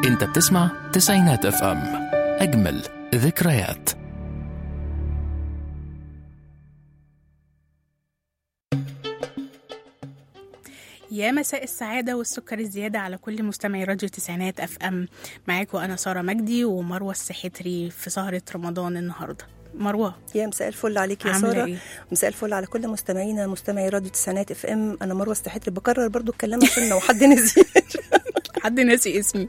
انت بتسمع تسعينات اف ام اجمل ذكريات يا مساء السعادة والسكر الزيادة على كل مستمعي راديو تسعينات اف ام معاكم أنا سارة مجدي ومروة السحتري في سهرة رمضان النهاردة مروة يا مساء الفل عليك يا عاملة ساره إيه؟ مساء الفل على كل مستمعينا مستمعي راديو تسعينات اف ام انا مروه استحيت بكرر برضو الكلام عشان لو حد نسي حد ناسي اسمي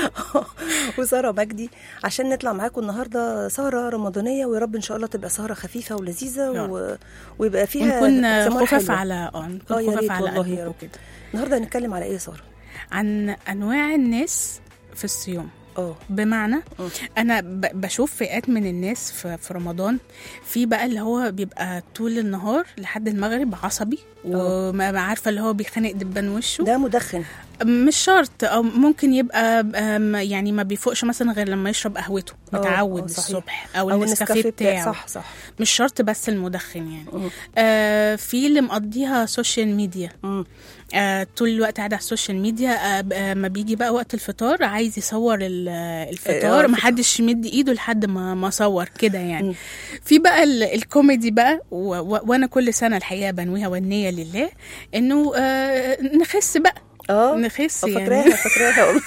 وساره مجدي عشان نطلع معاكم النهارده سهره رمضانيه ويا رب ان شاء الله تبقى سهره خفيفة ولذيذه يا و... ويبقى فيها ونكون ثمار خفاف حلوة. على اه آه، نكون يا خفاف ريت على والله يا قلبكم رب. كده النهارده هنتكلم على ايه يا ساره عن أنواع الناس في الصيام اه بمعنى مم. انا ب- بشوف فئات من الناس في, في رمضان في بقى اللي هو بيبقى طول النهار لحد المغرب عصبي وما عارفه اللي هو بيخانق دبان وشه ده مدخن مش شرط او ممكن يبقى أم، يعني ما بيفوقش مثلا غير لما يشرب قهوته آه، متعود آه، صحيح. الصبح او, النسكافيه بتاعه صح صح مش شرط بس المدخن يعني مم. آه في اللي مقضيها سوشيال ميديا مم. آه طول الوقت قاعد على السوشيال ميديا آه ب- آه ما بيجي بقى وقت الفطار عايز يصور ال- آه، آه، الفطار الفطار. ما حدش يمد ايده لحد ما ما صور كده يعني مم. في بقى ال- الكوميدي بقى و و وانا كل سنه الحقيقه بنويها والنيه لله انه آه نخس بقى اه نخس آه، يعني فاكراها فاكراها والله.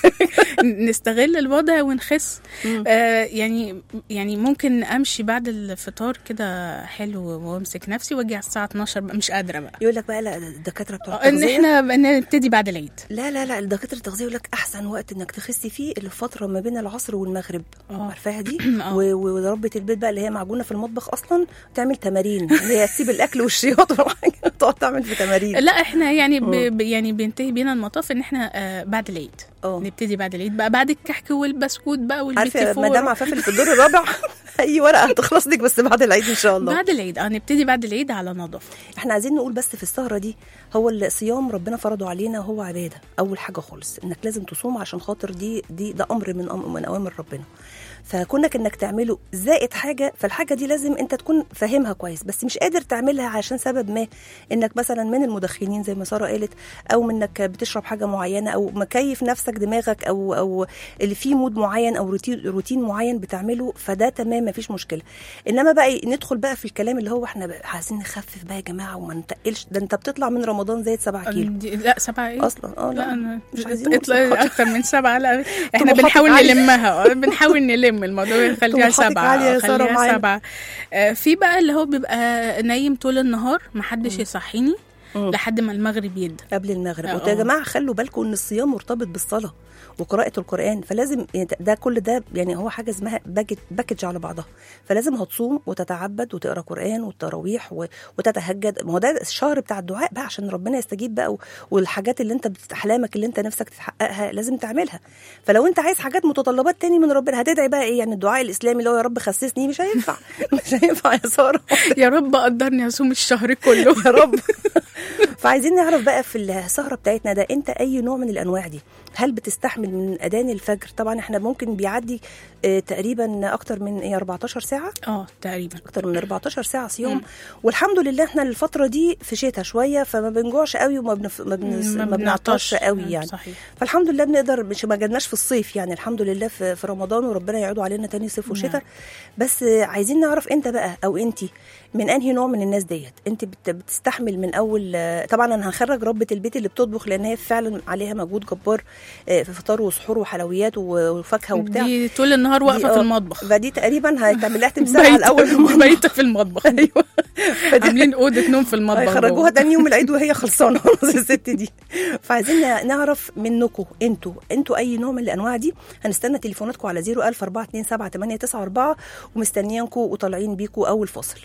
نستغل الوضع ونخس مم. آه يعني يعني ممكن امشي بعد الفطار كده حلو وامسك نفسي واجي على الساعه 12 بقى مش قادره بقى يقول لك بقى لا الدكاتره بتوع آه، ان التغذيه احنا نبتدي بعد العيد لا لا لا الدكاتره التغذيه يقول لك احسن وقت انك تخسي فيه اللي في فتره ما بين العصر والمغرب آه. عارفاها دي آه. و- وربة البيت بقى اللي هي معجونه في المطبخ اصلا تعمل تمارين اللي هي تسيب الاكل والشياط والحاجة تقعد تعمل في تمارين لا احنا يعني ب... مم. ب- يعني بينتهي بينا المطاف ان احنا آه بعد العيد اه نبتدي بعد العيد بقى بعد الكحك والبسكوت بقى عارفه والبيتي مدام فور عفاف اللي في الدور الرابع اي ورقه هتخلص لك بس بعد العيد ان شاء الله بعد العيد اه نبتدي بعد العيد على نظافه احنا عايزين نقول بس في السهره دي هو الصيام ربنا فرضه علينا هو عباده اول حاجه خالص انك لازم تصوم عشان خاطر دي دي ده امر من أم من اوامر ربنا فكونك انك تعمله زائد حاجه فالحاجه دي لازم انت تكون فاهمها كويس بس مش قادر تعملها عشان سبب ما انك مثلا من المدخنين زي ما ساره قالت او منك بتشرب حاجه معينه او مكيف نفسك دماغك او او اللي فيه مود معين او روتين روتين معين بتعمله فده تمام مفيش مشكله انما بقى ندخل بقى في الكلام اللي هو احنا بقى عايزين نخفف بقى يا جماعه وما نتقلش ده انت بتطلع من رمضان زايد 7 كيلو دي- لا سبعة ايه اصلا اه لا لا انا مش عايزين اطلع نوصل. اكتر من سبعة لا احنا طموحاتك بنحاول عالية. نلمها آه، بنحاول نلم الموضوع خليها طموحاتك سبعة عالية يا آه، سارة خليها معانا. سبعة آه، في بقى اللي هو بيبقى نايم طول النهار محدش يصحيني مم. لحد ما المغرب يد قبل المغرب اه. وانتوا يا جماعه خلوا بالكم ان الصيام مرتبط بالصلاه وقراءة القرآن فلازم يعني ده كل ده يعني هو حاجة اسمها باكج, باكج على بعضها فلازم هتصوم وتتعبد وتقرا قرآن والتراويح و- وتتهجد ما هو ده الشهر بتاع الدعاء بقى عشان ربنا يستجيب بقى و- والحاجات اللي انت بت- احلامك اللي انت نفسك تحققها لازم تعملها فلو انت عايز حاجات متطلبات تاني من ربنا هتدعي بقى ايه يعني الدعاء الاسلامي اللي هو يا رب خسسني مش هينفع مش هينفع يا ساره يا رب قدرني اصوم الشهر كله يا رب فعايزين نعرف بقى في السهره بتاعتنا ده انت اي نوع من الانواع دي هل بتستحمل من اذان الفجر طبعا احنا ممكن بيعدي آه، تقريبا اكتر من ايه 14 ساعه اه تقريبا اكتر من 14 ساعه صيام مم. والحمد لله احنا الفتره دي في شتاء شويه فما بنجوعش قوي وما بنف... ما, بنس... ما بنعطش قوي يعني صحيح فالحمد لله بنقدر مش ما جالناش في الصيف يعني الحمد لله في, في رمضان وربنا يعودوا علينا تاني صيف وشتاء نعم. بس عايزين نعرف انت بقى او انت من انهي نوع من الناس ديت انت بت- بتستحمل من اول طبعا انا هنخرج ربة البيت اللي بتطبخ لان هي فعلا عليها مجهود جبار آه، في فطار وسحور وحلويات و- وفاكهه وبتاع دي طول النهار دي واقفه في آه، المطبخ فدي تقريبا هتعمل لها تمثال على الاول في المطبخ. بايته في المطبخ ايوه فدي- عاملين اوضه نوم في المطبخ هيخرجوها جوه. تاني يوم العيد وهي خلصانه خلاص الست دي فعايزين نعرف منكم انتوا انتوا اي نوع من الانواع دي هنستنى تليفوناتكم على 004278994 ومستنيينكم وطالعين بيكم اول فاصل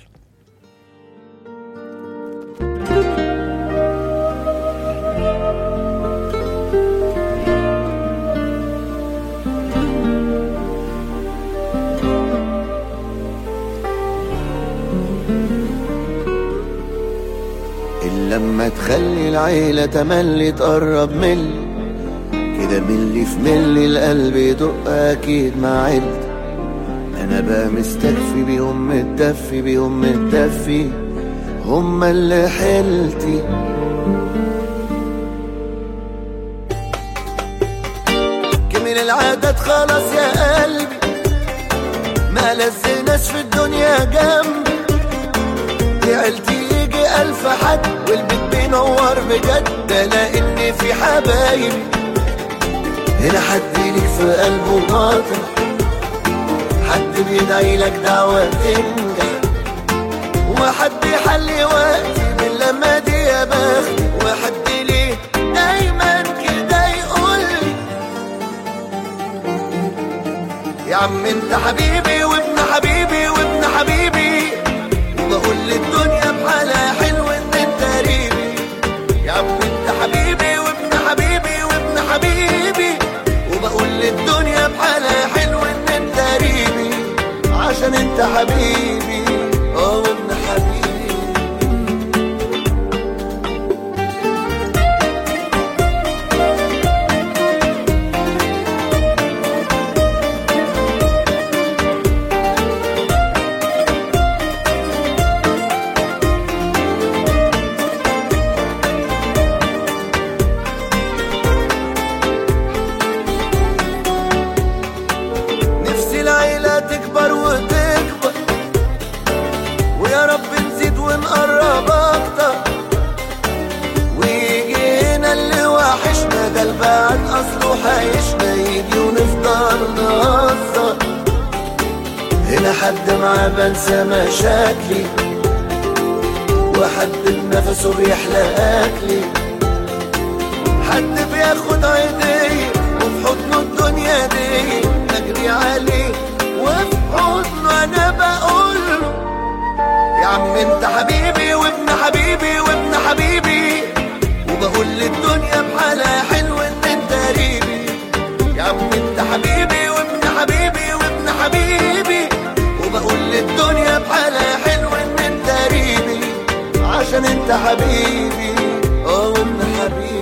إلا لما تخلي العيلة تملي تقرب ملي كده ملي في ملي القلب يدق أكيد مع عيلتي أنا بقى مستكفي بيهم متدفي بيهم متدفي هما اللي حيلتي Give me the العادات خلاص يا قلبي ما لز ناس في الدنيا جنبي دي عيلتي يجي ألف حد والبيت بينور بجد ده لأن في حبايبي هنا حد ليك في قلبه باطل حد بيدعي لك دعوة تنجح وحد يحلي وقتي من لما دي يا بختي وحد ليه دايما كده يقول لي يا عم انت حبيبي وابن حبيبي وابن حبيبي وبقول للدنيا بحالها حلو ان انت قريبي يا عم انت حبيبي وابن حبيبي وابن حبيبي وبقول للدنيا بحالها حلو ان انت قريبي عشان انت حبيبي اه وابن حبيبي نفسي العيلة تكبر وتكبر ويا رب نزيد ونقرب أكتر ويجي هنا اللي وحشنا ده البعد أصله حيشنا يجي ونفضل نهزر هنا حد معاه بنسى مشاكلي وحد بنفسه بيحلى أكلي حد بياخد عيدية وفي حضنه الدنيا دي نجري عليه وفي حضنه انا بقول له يا عم انت حبيبي وابن حبيبي وابن حبيبي وبقول للدنيا بحالها حلو ان انت قريبي يا عم انت حبيبي وابن حبيبي وابن حبيبي وبقول للدنيا بحالها حلو ان انت قريبي عشان انت حبيبي اه وابن حبيبي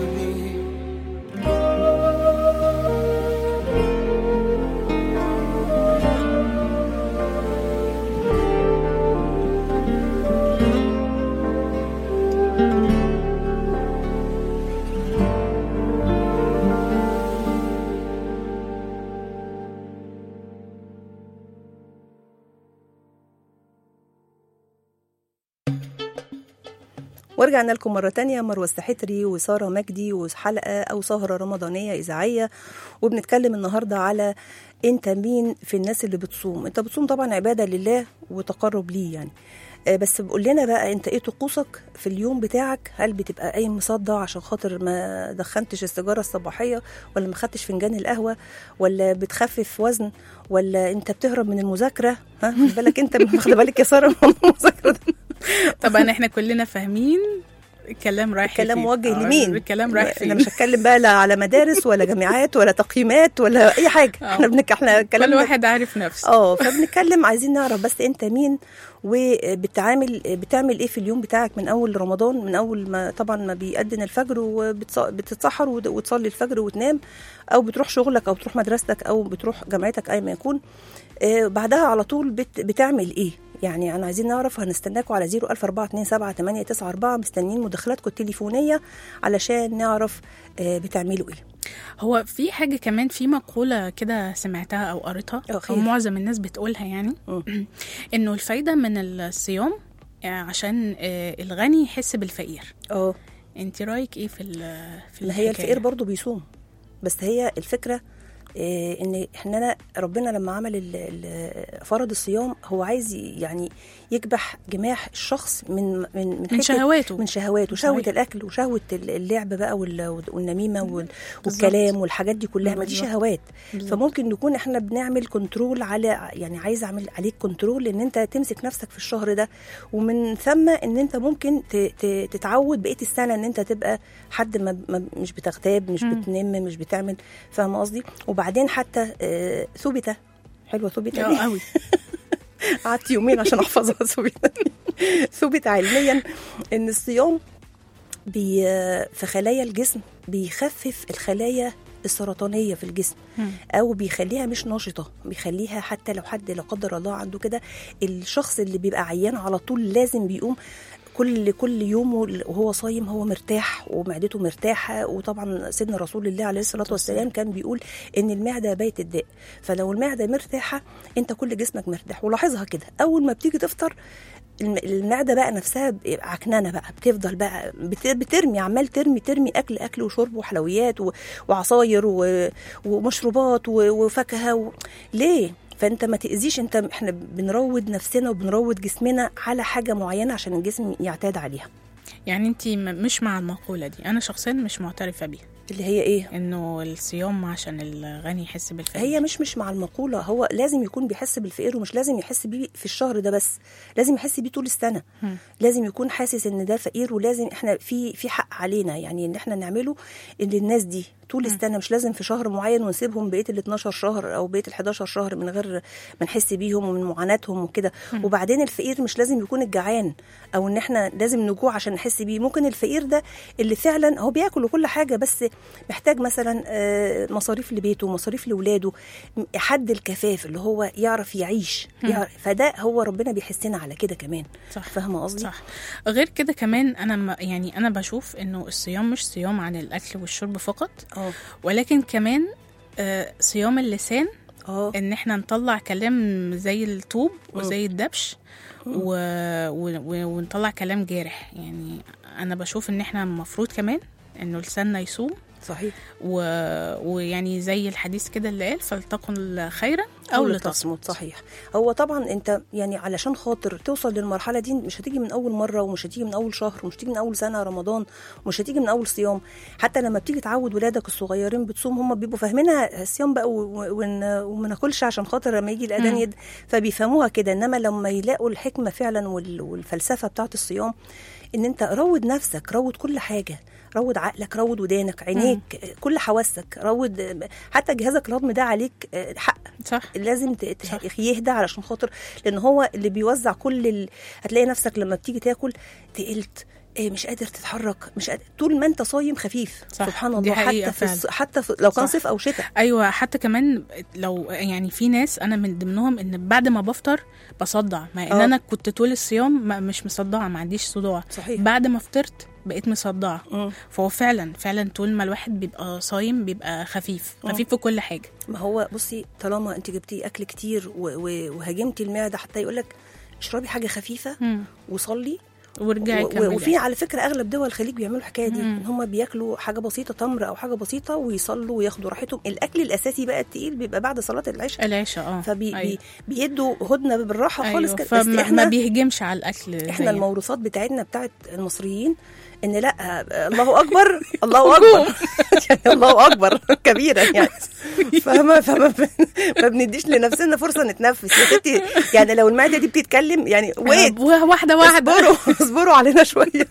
ورجعنا لكم مرة تانية مروة السحتري وسارة مجدي وحلقة أو سهرة رمضانية إذاعية وبنتكلم النهاردة على أنت مين في الناس اللي بتصوم أنت بتصوم طبعا عبادة لله وتقرب ليه يعني آه، بس بقول لنا بقى انت ايه طقوسك في اليوم بتاعك هل بتبقى قايم مصدع عشان خاطر ما دخنتش السيجاره الصباحيه ولا ما خدتش فنجان القهوه ولا بتخفف وزن ولا انت بتهرب من المذاكره ها خد بالك انت واخده بالك يا ساره من المذاكره ده طبعا احنا كلنا فاهمين الكلام رايح الكلام لفين. موجه آه، لمين الكلام رايح انا فين مش هتكلم بقى لا على مدارس ولا جامعات ولا تقييمات ولا اي حاجه آه. احنا بنك احنا كل كلامنا واحد عارف نفسه اه فبنتكلم عايزين نعرف بس انت مين وبتعامل بتعمل ايه في اليوم بتاعك من اول رمضان من اول ما طبعا ما بيأذن الفجر وبتتسحر وت- وتصلي الفجر وتنام او بتروح شغلك او بتروح مدرستك او بتروح جامعتك اي ما يكون آه، بعدها على طول بت بتعمل ايه يعني انا عايزين نعرف هنستناكم على 014278994 مستنيين مداخلاتكم التليفونيه علشان نعرف آه، بتعملوا ايه هو في حاجة كمان في مقولة كده سمعتها أو قريتها اه أو خير. معظم الناس بتقولها يعني مم. إنه الفايدة من الصيام آه، عشان آه، الغني يحس بالفقير اه انت رايك ايه في ال- في ما هي الحكاية؟ الفقير برضو بيصوم بس هي الفكره إيه ان احنا ربنا لما عمل ال- ال- فرض الصيام هو عايز ي- يعني يكبح جماح الشخص من من من, من حتة- شهواته من شهواته شهوه صحيح. الاكل وشهوه ال- اللعب بقى وال- والنميمه وال- والكلام والحاجات دي كلها ما دي بالظبط. شهوات بالظبط. فممكن نكون احنا بنعمل كنترول على يعني عايز اعمل عليك كنترول ان انت تمسك نفسك في الشهر ده ومن ثم ان انت ممكن ت- ت- تتعود بقيه السنه ان انت تبقى حد ما ما- مش بتغتاب مش مم. بتنم مش بتعمل فاهمه قصدي وبعدين حتى آه، ثبت حلوه ثبت اه دي قوي قعدت يومين عشان احفظها ثبت ثبت علميا ان الصيام بي في خلايا الجسم بيخفف الخلايا السرطانيه في الجسم مم. او بيخليها مش نشطه بيخليها حتى لو حد لا قدر الله عنده كده الشخص اللي بيبقى عيان على طول لازم بيقوم كل كل يومه وهو صايم هو مرتاح ومعدته مرتاحه وطبعا سيدنا رسول الله عليه الصلاه والسلام كان بيقول ان المعده بيت الداء فلو المعده مرتاحه انت كل جسمك مرتاح ولاحظها كده اول ما بتيجي تفطر الم- المعده بقى نفسها ب- عكنانه بقى بتفضل بقى بت- بترمي عمال ترمي ترمي اكل اكل وشرب وحلويات و- وعصاير و- ومشروبات و- وفاكهه و... ليه فانت ما تاذيش انت احنا بنروض نفسنا وبنروض جسمنا على حاجه معينه عشان الجسم يعتاد عليها يعني انت مش مع المقولة دي انا شخصيا مش معترفة بيها اللي هي ايه انه الصيام عشان الغني يحس بالفقير هي مش مش مع المقولة هو لازم يكون بيحس بالفقير ومش لازم يحس بيه في الشهر ده بس لازم يحس بيه طول السنة مم. لازم يكون حاسس ان ده فقير ولازم احنا في في حق علينا يعني ان احنا نعمله ان الناس دي طول السنة مش لازم في شهر معين ونسيبهم بقية ال 12 شهر او بقية ال 11 شهر من غير ما نحس بيهم ومن معاناتهم وكده وبعدين الفقير مش لازم يكون الجعان او ان احنا لازم نجوع عشان نحس بيه ممكن الفقير ده اللي فعلا هو بياكل وكل حاجة بس محتاج مثلا آه، مصاريف لبيته مصاريف لاولاده م- حد الكفاف اللي هو يعرف يعيش يعرف فده هو ربنا بيحسنا على كده كمان صح. فاهمه قصدي صح غير كده كمان انا ما يعني انا بشوف انه الصيام مش صيام عن الاكل والشرب فقط اه ولكن كمان آه، صيام اللسان اه ان احنا نطلع كلام زي الطوب وزي الدبش و... و... و... ونطلع كلام جارح يعني انا بشوف ان احنا المفروض كمان انه لساننا يصوم صحيح و... ويعني زي الحديث كده اللي قال فلتكن خيرا او لتصمت صحيح هو طبعا انت يعني علشان خاطر توصل للمرحله دي مش هتيجي من اول مره ومش هتيجي من اول شهر ومش هتيجي من اول سنه رمضان ومش هتيجي من اول صيام حتى لما بتيجي تعود ولادك الصغيرين بتصوم هم بيبقوا فاهمينها الصيام بقى و- و- ون- وما ناكلش عشان خاطر لما يجي الاذان مم. يد فبيفهموها كده انما لما يلاقوا الحكمه فعلا وال- والفلسفه بتاعت الصيام ان انت روض نفسك روض كل حاجه روض عقلك روض ودانك عينيك كل حواسك روض حتى جهازك الهضمي ده عليك آه، حق صح لازم ت- ت- يهدى علشان خاطر لان هو اللي بيوزع كل ال... هتلاقي نفسك لما بتيجي تاكل تقلت إيه مش قادر تتحرك مش قادر طول ما انت صايم خفيف صح، سبحان دي الله حقيقة حتى في فعلا. الص... حتى في... لو كان صح. صيف او شتاء ايوه حتى كمان لو يعني في ناس انا من ضمنهم ان بعد ما بفطر بصدع مع ان آه. انا كنت طول الصيام ما- مش مصدعه ما عنديش صداع صحيح. بعد ما فطرت بقيت مصدعه مم. فهو فعلا فعلا طول ما الواحد بيبقى صايم بيبقى خفيف خفيف في كل حاجه ما هو بصي طالما انت جبتي اكل كتير و... و... وهاجمتي المعده حتى يقول لك اشربي حاجه خفيفه مم. وصلي ورجعي و- و- كملي وفي على فكره اغلب دول الخليج بيعملوا الحكايه دي مم. ان هم بياكلوا حاجه بسيطه تمر او حاجه بسيطه ويصلوا وياخدوا راحتهم الاكل الاساسي بقى التقيل بيبقى بعد صلاه العشاء العشاء اه فبي أيوة. بي بيدوا هدنه بالراحه خالص أيوة. كده بس فما ما احنا بيهجمش على الاكل احنا زي- الموروثات بتاعتنا بتاعت المصريين ان لا آه، الله اكبر الله اكبر يعني الله اكبر كبيره يعني فاهمه فما ب- ما بنديش لنفسنا فرصه نتنفس يا ستي يعني لو المعده دي بتتكلم يعني ويت آه، واحده واحده اصبروا اصبروا علينا شويه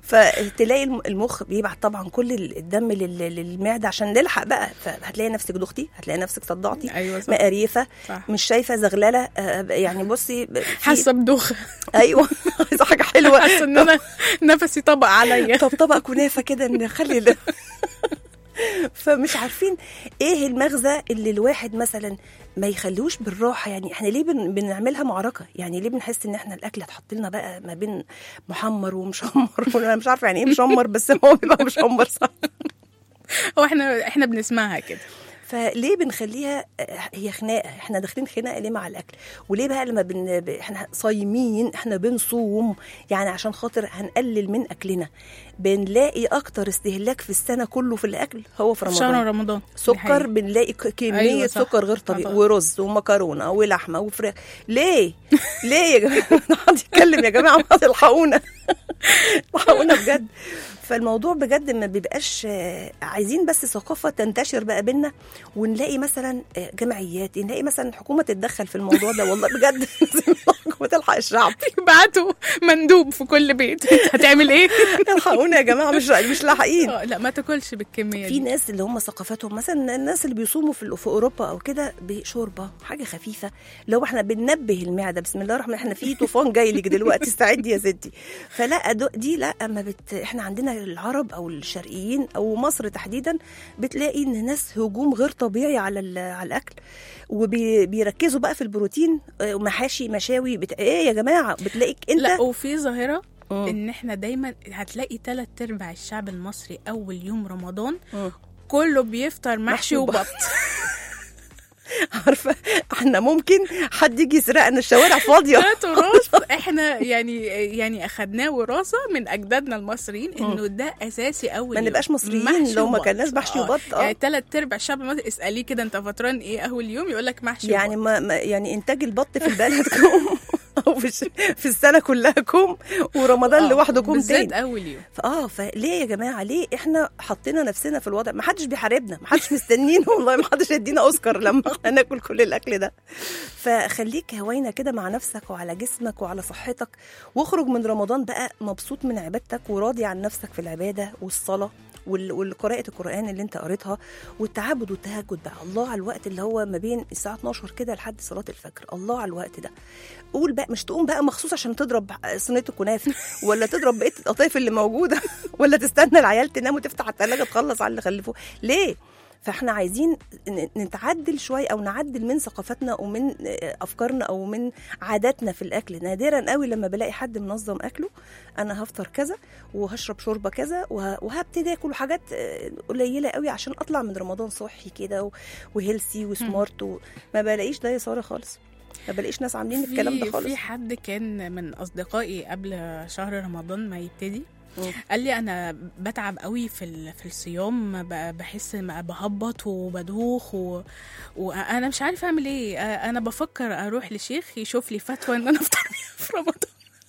فتلاقي الم- المخ بيبعت طبعا كل الدم لل- للمعده عشان نلحق بقى فهتلاقي نفسك دختي هتلاقي نفسك صدعتي ايوه صح مقريفه صح. مش شايفه زغلله آه، يعني بصي في- حاسه بدوخه ايوه عايزه حاجه حلوه حاسه ان انا نفسي طبق عليا طب طبق كنافه كده نخلي ده فمش عارفين ايه المغزى اللي الواحد مثلا ما يخلوش بالراحه يعني احنا ليه بن بنعملها معركه يعني ليه بنحس ان احنا الاكل اتحط لنا بقى ما بين محمر ومشمر وانا مش عارفه يعني ايه مشمر بس هو بيبقى مشمر صح هو احنا احنا بنسمعها كده فليه بنخليها آه، هي خناقه احنا داخلين خناقه ليه مع الاكل وليه بقى لما بن... ب- احنا صايمين احنا بنصوم يعني عشان خاطر هنقلل من اكلنا بنلاقي اكتر استهلاك في السنه كله في الاكل هو في في شهر رمضان رمضان دي سكر حقيقة. بنلاقي ك- كميه أيوة أيوة صح. سكر غير طبيعي طبعا. ورز ومكرونه ولحمه وفراخ ليه ليه يا جماعه حد يتكلم يا جماعه ما تلحقونا الحقونا بجد فالموضوع بجد ما بيبقاش آه، عايزين بس ثقافه تنتشر بقى بينا ونلاقي مثلا آه، جمعيات نلاقي مثلا الحكومه تتدخل في الموضوع ده والله بجد لازم الحكومه تلحق الشعب يبعتوا مندوب في كل بيت هتعمل ايه؟ الحقونا يا جماعه مش مش لاحقين آه، لا ما تاكلش بالكميه في دي ناس اللي هم ثقافتهم مثلا الناس اللي بيصوموا في في اوروبا او كده بشوربه حاجه خفيفه لو احنا بننبه المعده بسم الله الرحمن الرحيم احنا في طوفان جاي لك دلوقتي استعدي يا ستي فلا دو- دي لا ما بت احنا عندنا العرب او الشرقيين او مصر تحديدا بتلاقي ان ناس هجوم غير طبيعي على ال- على الاكل وبيركزوا بقى في البروتين آه، محاشي مشاوي بت... ايه يا جماعه بتلاقيك انت لا وفي ظاهره مم. ان احنا دايما هتلاقي تلات ارباع الشعب المصري اول يوم رمضان مم. كله بيفطر محشي محشي وبط. وبط عارفه احنا ممكن حد يجي يسرقنا الشوارع فاضيه ده تراث احنا يعني يعني اخدناه وراثه من اجدادنا المصريين انه ده اساسي اول ما يوم. نبقاش مصريين محشي لو ما وبط. كلناش محشي آه. وبط، آه. يعني تلات ارباع الشعب المصري اساليه كده انت فطران ايه اول يوم يقول لك محشي يعني وبط. ما ما- يعني انتاج البط في البلد كوم او في, الش- في السنه كلها كوم ورمضان آه، لوحده كوم بالذات تاني اول يوم فاه فليه يا جماعه ليه احنا حطينا نفسنا في الوضع ما حدش بيحاربنا ما حدش مستنينا والله ما حدش يدينا اوسكار لما احنا ناكل كل الاكل ده فخليك هوينه كده مع نفسك وعلى جسمك وعلى صحتك واخرج من رمضان بقى مبسوط من عبادتك وراضي عن نفسك في العباده والصلاه وال- والقراءة القرآن اللي انت قريتها والتعبد والتهجد بقى الله على الوقت اللي هو ما بين الساعة 12 كده لحد صلاة الفجر الله على الوقت ده قول بقى مش تقوم بقى مخصوص عشان تضرب صينية الكنافة ولا تضرب بقية القطايف اللي موجودة ولا تستنى العيال تنام وتفتح الثلاجة تخلص على اللي خلفوه ليه؟ فاحنا عايزين ن- نتعدل شويه او نعدل من ثقافتنا ومن افكارنا او من عاداتنا في الاكل نادرا قوي لما بلاقي حد منظم اكله انا هفطر كذا وهشرب شوربه كذا وه- وهبتدي اكل حاجات آه، قليله قوي عشان اطلع من رمضان صحي كده و- وهيلسي وسمارت و- ما بلاقيش ده يا ساره خالص ما بلاقيش ناس عاملين الكلام ده في- خالص في حد كان من اصدقائي قبل شهر رمضان ما يبتدي مم. قال لي انا بتعب قوي في ال- في الصيام ب- بحس ما بهبط وبدوخ و... وانا مش عارفه اعمل ايه آه، انا بفكر اروح لشيخ يشوف لي فتوى ان انا افطر بيها في رمضان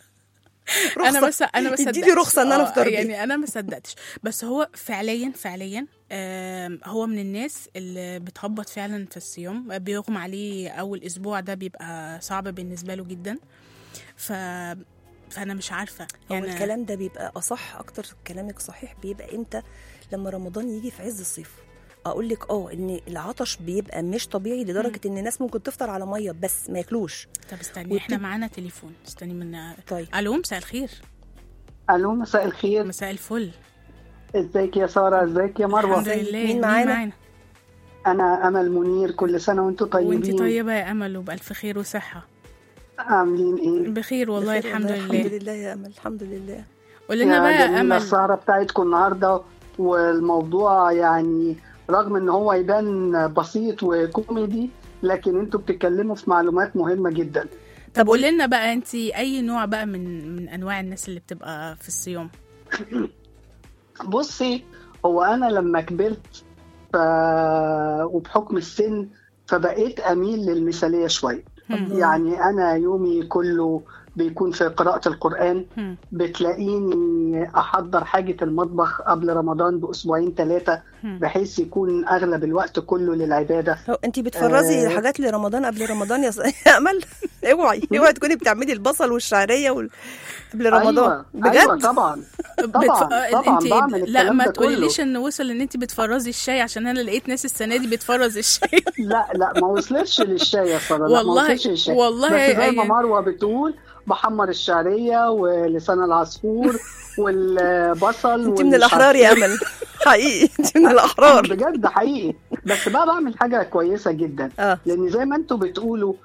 انا رخصة. بس انا ما اديني صدقتش. رخصة إن أنا آه، أفطر بيها. يعني انا ما صدقتش بس هو فعليا فعليا آم، هو من الناس اللي بتهبط فعلا في الصيام بيغمى عليه اول اسبوع ده بيبقى صعب بالنسبه له جدا ف فانا مش عارفه هو يعني الكلام ده بيبقى اصح اكتر كلامك صحيح بيبقى امتى لما رمضان يجي في عز الصيف اقول لك اه ان العطش بيبقى مش طبيعي لدرجه ان الناس ممكن تفطر على ميه بس ما ياكلوش طب استني وت- احنا معانا تليفون استني من طيب الو مساء الخير الو مساء الخير مساء الفل ازيك يا ساره ازيك يا مروه الحمد لله مين معانا؟ انا امل منير كل سنه وانتم طيبين وانت طيبه يا امل وبالف خير وصحه عاملين ايه بخير والله بخير الحمد الحمد لله لله يا امل الحمد لله قول لنا بقى يا جميلة امل السهره بتاعتكم النهارده والموضوع يعني رغم ان هو يبان بسيط وكوميدي لكن انتوا بتتكلموا في معلومات مهمه جدا طب قول لنا بقى انت اي نوع بقى من من انواع الناس اللي بتبقى في الصيام بصي هو انا لما كبرت ف... وبحكم السن فبقيت اميل للمثاليه شويه هم. يعني انا يومي كله بيكون في قراءه القران هم. بتلاقيني احضر حاجه المطبخ قبل رمضان باسبوعين ثلاثه هم. بحيث يكون اغلب الوقت كله للعباده هو انت بتفرزي آه. حاجات لرمضان قبل رمضان يا, س... يا امل اوعي اوعي تكوني بتعملي البصل والشعريه وال... قبل رمضان أيوة. بجد ايوه طبعا طبعا طبعا انت بعمل لا الكلام ما ده تقوليليش كله. ان وصل ان انت بتفرزي الشاي عشان انا لقيت ناس السنه دي بتفرز الشاي لا لا ما وصلتش للشاي يا ساره لا ما والله- وصلتش للشاي والله بس زي ما أي- مروه بتقول بحمر الشعريه ولسان العصفور والبصل انت من الاحرار يا امل حقيقي انت من الاحرار بجد حقيقي بس بقى بعمل حاجه كويسه جدا اه لان زي ما انتوا بتقولوا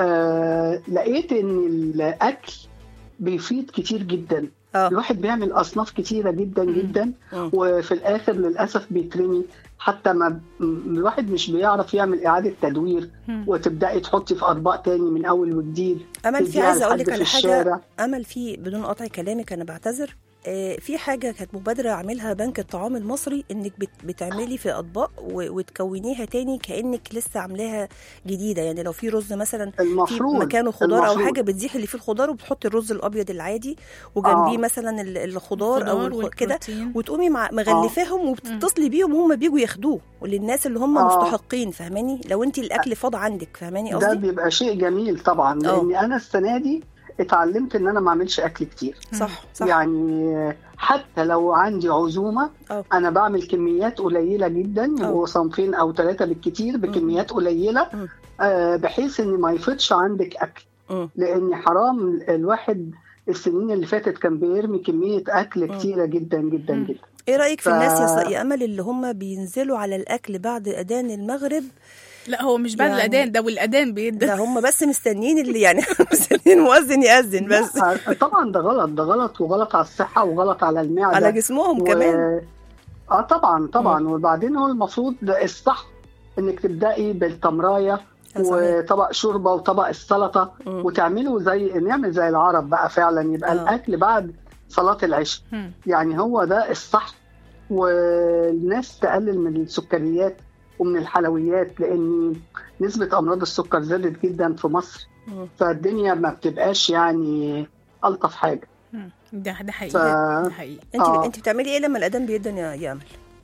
آه لقيت ان الاكل بيفيد كتير جدا اه الواحد بيعمل اصناف كتيره جدا جدا مم. وفي الاخر للاسف بيترمي حتى ما م- الواحد مش بيعرف يعمل اعاده تدوير هم. وتبداي تحطي في اطباق تاني من اول وجديد امل في تديها عايزه اقول لحد لك في على حاجه الشارع. امل في بدون قطع كلامك انا بعتذر آه، في حاجه كانت مبادره عاملها بنك الطعام المصري انك بت- بتعملي في اطباق و- وتكونيها تاني كانك لسه عاملاها جديده يعني لو في رز مثلا في المفروض مكانه خضار او المفروض. حاجه بتزيحي اللي فيه الخضار وبتحطي الرز الابيض العادي وجنبيه آه. مثلا ال- الخضار او الخضار الخ- كده والبروتين. وتقومي مع مغلفاهم وبتتصلي بيهم وهم بيجوا ياخدوه وللناس اللي هم آه. مستحقين فاهماني لو انت الاكل فاض عندك فاهماني ده قصدي بيبقى شيء جميل طبعا آه. لان انا السنه دي اتعلمت ان انا ما اعملش اكل كتير صح صح يعني حتى لو عندي عزومه اه انا بعمل كميات قليله جدا يبقوا صنفين او ثلاثه بالكتير بكميات قليله مم. آه بحيث ان ما يفيدش عندك اكل مم. لان حرام الواحد السنين اللي فاتت كان بيرمي كميه اكل مم. كتيره جدا جدا مم. جدا ايه رايك في ف- الناس يا, ص- يا امل اللي هم بينزلوا على الاكل بعد اذان المغرب لا هو مش بعد يعني- الاذان ده والاذان بيدن ده هم بس مستنيين اللي يعني مستنيين المؤذن يأذن بس آه، طبعا ده غلط ده غلط وغلط على الصحه وغلط على المعده على جسمهم كمان اه طبعا طبعا وبعدين هو المفروض ده الصح انك تبداي بالتمرايه صحيح. وطبق شوربه وطبق السلطه مم. وتعملوا زي نعمل زي العرب بقى فعلا يبقى آه. الاكل بعد صلاه العشاء مم. يعني هو ده الصح والناس تقلل من السكريات ومن الحلويات لان نسبه امراض السكر زادت جدا في مصر مم. فالدنيا ما بتبقاش يعني الطف حاجه مم. ده ده حقيقي ف- ده حقيقي انت آه. انت بتعملي ايه لما الاذان بيدن يا يا امل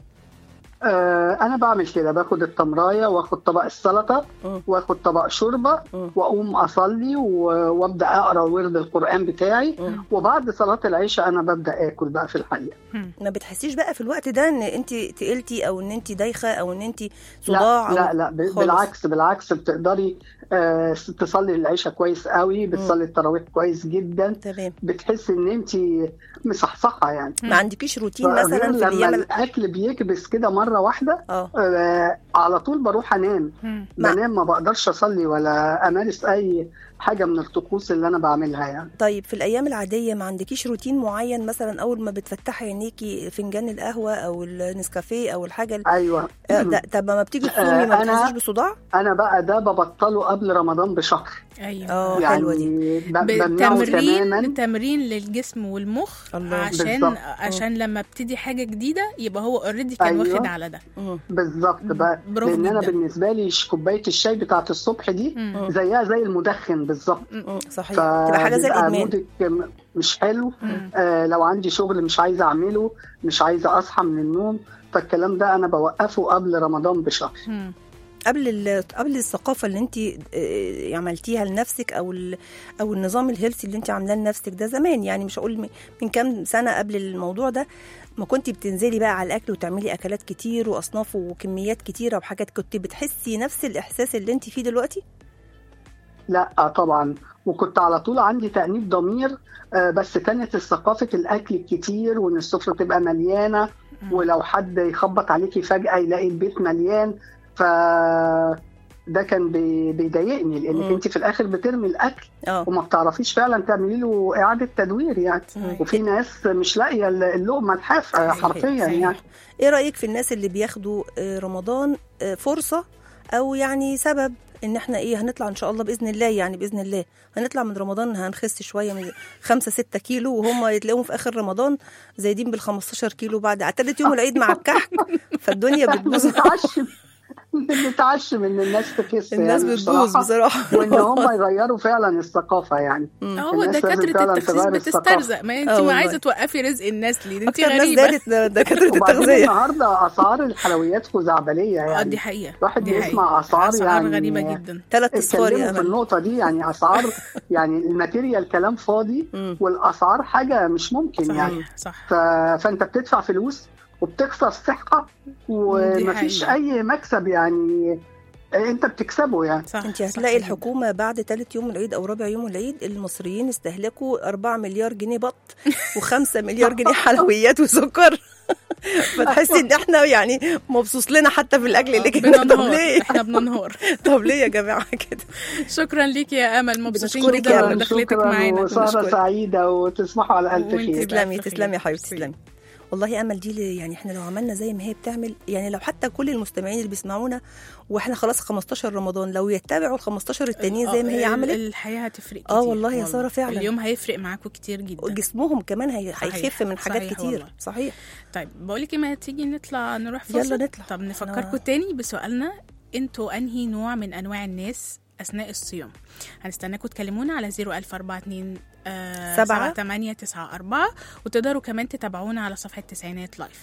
آه انا بعمل كده باخد التمرايه واخد طبق السلطه مم. واخد طبق شوربه مم. واقوم اصلي و- وابدا اقرا ورد القران بتاعي مم. وبعد صلاه العشاء انا ببدا اكل بقى في الحقيقه مم. ما بتحسيش بقى في الوقت ده ان انت تقلتي او ان انت دايخه او ان انت صداع لا أو لا لا ب- خالص. بالعكس بالعكس بتقدري آه تصلي العشاء كويس قوي بتصلي التراويح كويس جدا تمام بتحسي ان انت مصحصحه يعني ما عندكيش روتين غير مثلا في لما الايام ال- الاكل بيكبس كده مره واحده اه آه على طول بروح انام مم. مع- بنام ما بقدرش اصلي ولا امارس اي حاجه من الطقوس اللي انا بعملها يعني طيب في الايام العاديه ما عندكيش روتين معين مثلا اول ما بتفتحي عينيكي فنجان القهوه او النسكافيه او الحاجه ال- ايوه آه، ده طب ما بتيجي تصومي ما آه، أنا- بتحسيش بصداع انا بقى ده ببطله قبل رمضان بشهر ايوه اه يعني حلوه دي ب- بمنعه بالتمرين تماما تمرين للجسم والمخ الله. عشان بالظبط. عشان لما ابتدي حاجه جديده يبقى هو اوريدي كان أيوة. واخد على ده مم. بالظبط بقى برافو لان انا جدا. بالنسبه لي ش- كوبايه الشاي بتاعت الصبح دي مم. زيها زي المدخن بالظبط مم. صحيح تبقى حاجه زي فبيبقى الادمان مودك م- مش حلو مم. آه لو عندي شغل مش عايزه اعمله مش عايزه اصحى من النوم فالكلام ده انا بوقفه قبل رمضان بشهر مم. قبل ال- قبل الثقافه اللي انت آه، عملتيها لنفسك او ال- او النظام الهيلثي اللي انت عاملاه لنفسك ده زمان يعني مش هقول من- من كام سنه قبل الموضوع ده ما كنت بتنزلي بقى على الاكل وتعملي اكلات كتير واصناف وكميات كتيره وحاجات كنت بتحسي نفس الاحساس اللي انت فيه دلوقتي لا طبعا وكنت على طول عندي تأنيب ضمير آه، بس كانت ثقافة الأكل الكتير وإن السفرة تبقى مليانة ولو حد يخبط عليكي فجأة يلاقي البيت مليان ف ده كان بي- بيضايقني لانك مم. انت في الاخر بترمي الاكل اه وما بتعرفيش فعلا تعملي له اعاده تدوير يعني صحيح. وفي ناس مش لاقيه اللقمه الحاف صحيح، حرفيا صحيح. يعني ايه رايك في الناس اللي بياخدوا آه، رمضان آه، فرصه او يعني سبب ان احنا ايه هنطلع ان شاء الله باذن الله يعني باذن الله هنطلع من رمضان هنخس شويه من خمسة ستة كيلو وهم يتلاقوهم في اخر رمضان زايدين بال 15 كيلو بعد على تالت يوم العيد مع الكحك فالدنيا بتبوظ بنتعشم بنتعشم ان الناس تخس الناس يعني بتبوظ بصراحه وان هم يغيروا فعلا الثقافه يعني هو الناس لازم دكاتره فعلا التخسيس تغير الثقافة. بتسترزق ما انت آه ما والله. عايزه توقفي رزق الناس ليه ده انت اكتر ناس غريبه زادت دكاتره وبعدين التغذيه النهارده اسعار الحلويات خزعبليه اه يعني دي حقيقه الواحد دي بيسمع حقيقة. أسعار يعني- غريبه جدا ثلاث اصفار اتكلموا يا في امل النقطه دي يعني اسعار يعني الماتيريال كلام فاضي مم. والاسعار حاجه مش ممكن يعني صحيح صح ف... فانت بتدفع فلوس وبتخسر صحه ومفيش حقيقة. اي مكسب يعني انت بتكسبه يعني صح انت صح هتلاقي جداً. الحكومه بعد ثالث يوم العيد او رابع يوم العيد المصريين استهلكوا 4 مليار جنيه بط و5 مليار جنيه حلويات وسكر فتحسي ان احنا يعني مبسوط لنا حتى في الاكل اللي كده طب بننهار ليه احنا بننهار طب ليه يا جماعه كده شكرا ليك يا امل مبسوطين بنشكرك يا جدا أمل. بدخلتك شكراً معانا وسهره بنشكرك. سعيده وتصبحوا على الف وانت خير تسلمي بألف خير. تسلمي يا حبيبتي تسلمي. تسلمي والله امل دي اللي- يعني احنا لو عملنا زي ما هي بتعمل يعني لو حتى كل المستمعين اللي بيسمعونا واحنا خلاص 15 رمضان لو يتبعوا ال 15 التانيين زي ما هي ال- عملت الحياه هتفرق كتير آه والله يا سارة فعلا. اليوم هيفرق معاكم كتير جدا جسمهم كمان هي- صحيح. هيخف من حاجات صحيح كتير والله. صحيح طيب بقول لك ما تيجي نطلع نروح يلا فاصل نطلع. طب أنا- نفكركم تاني بسؤالنا انتوا انهي نوع من انواع الناس اثناء الصيام هنستناكم تكلمونا على 00442 سبعة. 8 9 4 وتقدروا كمان تتابعونا على صفحه تسعينات لايف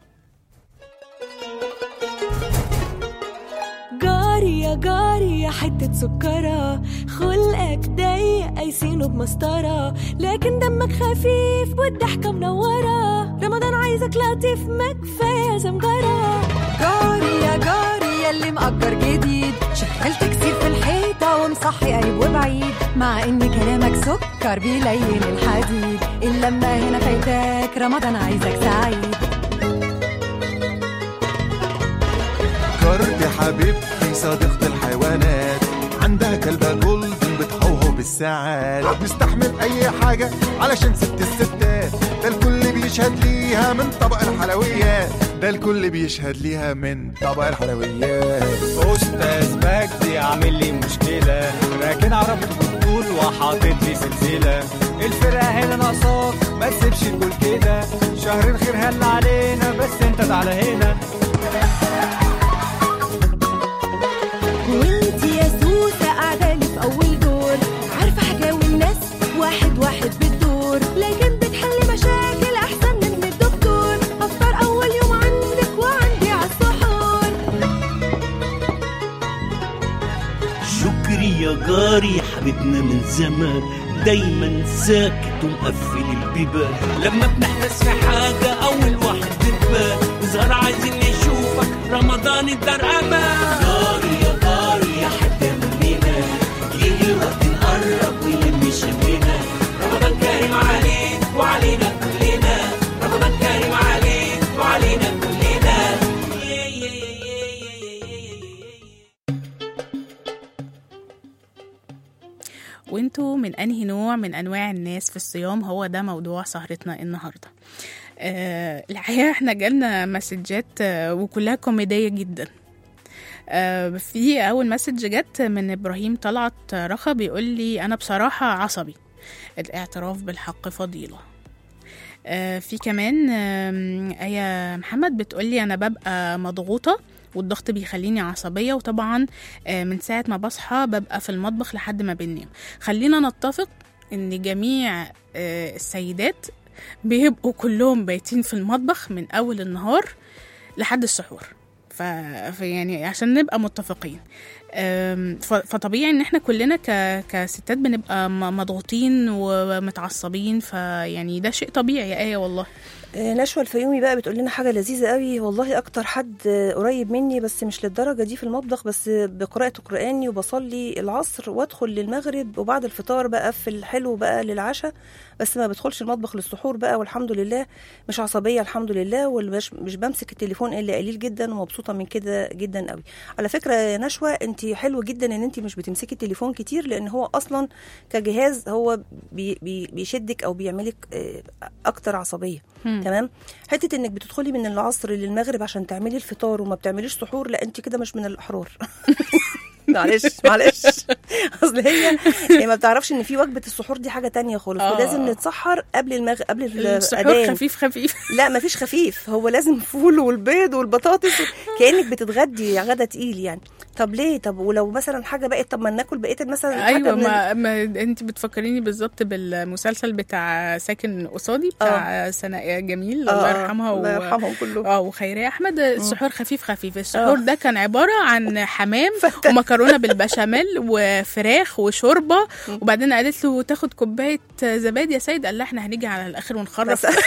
جاري يا جاري يا حتة سكرة خلقك ضيق قايسينه بمسطرة لكن دمك خفيف والضحكة منورة رمضان عايزك لطيف ما كفاية زمجرة جاري يا جاري ياللي مأجر جديد شغال تكسير في الحيطة ومصحي قريب وبعيد مع ان كلامك سكر بيلين الحديد اللمة هنا فايتاك رمضان عايزك سعيد فكرت حبيبتي صديقة الحيوانات عندها كلبة جولدن بتهوهو بالساعات بتستحمل أي حاجة علشان ست الستات ده الكل بيشهد ليها من طبق الحلويات ده الكل بيشهد ليها من طبق الحلويات استاذ مجدي عامل لي مشكله راكن عربيته بالطول وحاطط لي سلسله الفرقه هنا ناقصاك ما تسيبش تقول كده شهر الخير هل علينا بس انت تعالى هنا وانت يا سوسة قاعدة لي في أول دور عارفة حكاوي الناس واحد واحد بالدور لكن بتحل مشاكل أحسن من الدكتور أفطر أول يوم عندك وعندي عالسحور شكري يا جاري حبيبنا من زمان دايما ساكت ومقفل البيبان لما بنحتس في حاجة أول واحد بتبان نظهر عايزين نشوفك رمضان الدار أمان جاري يا جاري يا حد مننا يجي الوقت نقرب ويلم شمنا رمضان كريم عليك وعلينا كلنا رمضان كريم عليك وعلينا كلنا يا يا يا يا يا يا يا وانتوا من انهي نوع من انواع الناس في الصيام هو ده موضوع سهرتنا النهارده آه الحقيقه احنا جالنا مسجات آه وكلها كوميديه جدا آه في اول مسج جت من ابراهيم طلعت رخا بيقول لي انا بصراحه عصبي الاعتراف بالحق فضيله آه في كمان آم، آية محمد بتقولي أنا ببقى مضغوطة والضغط بيخليني عصبية وطبعا آه، من ساعة ما بصحى ببقى في المطبخ لحد ما بننام خلينا نتفق إن جميع آه، السيدات بيبقوا كلهم بايتين في المطبخ من أول النهار لحد السحور ف... ف- يعني عشان نبقى متفقين أم، ف- فطبيعي ان احنا كلنا ك... كستات بنبقى م- مضغوطين ومتعصبين فيعني ده شيء طبيعي يا ايه والله آه، نشوى الفيومي بقى بتقول لنا حاجه لذيذه قوي والله اكتر حد آه، قريب مني بس مش للدرجه دي في المطبخ بس بقراءه قراني وبصلي العصر وادخل للمغرب وبعد الفطار بقى في الحلو بقى للعشاء بس ما بدخلش المطبخ للسحور بقى والحمد لله مش عصبيه الحمد لله ومش مش بمسك التليفون الا قليل جدا ومبسوطه من كده جدا قوي على فكره يا نشوى انت حلو جدا ان انت مش بتمسكي التليفون كتير لان هو اصلا كجهاز هو بي بي بيشدك او بيعملك آه، اكتر عصبيه هم. تمام حته انك بتدخلي من العصر للمغرب عشان تعملي الفطار وما بتعمليش سحور لا انت كده مش من الاحرار معلش معلش اصل هي هي ما بتعرفش ان في وجبه السحور دي حاجه تانية خالص آه. ولازم نتسحر قبل المغ... قبل السحور الاذان خفيف خفيف لا مفيش خفيف هو لازم فول والبيض والبطاطس كانك بتتغدي غدا تقيل يعني طب ليه طب ولو مثلا حاجه بقت طب ما ناكل بقيه مثلا حاجة ايوه من ال- ما, ما انت بتفكريني بالظبط بالمسلسل بتاع ساكن قصادي بتاع سناء جميل آه، الله آه، يرحمها الله يرحمهم كلهم. اه وخيريه احمد السحور خفيف خفيف السحور آه. ده كان عباره عن حمام ومكرونه بالبشاميل وفراخ وشوربه وبعدين قالت له تاخد كوبايه زبادي يا سيد قال لها احنا هنيجي على الاخر ونخرف بس-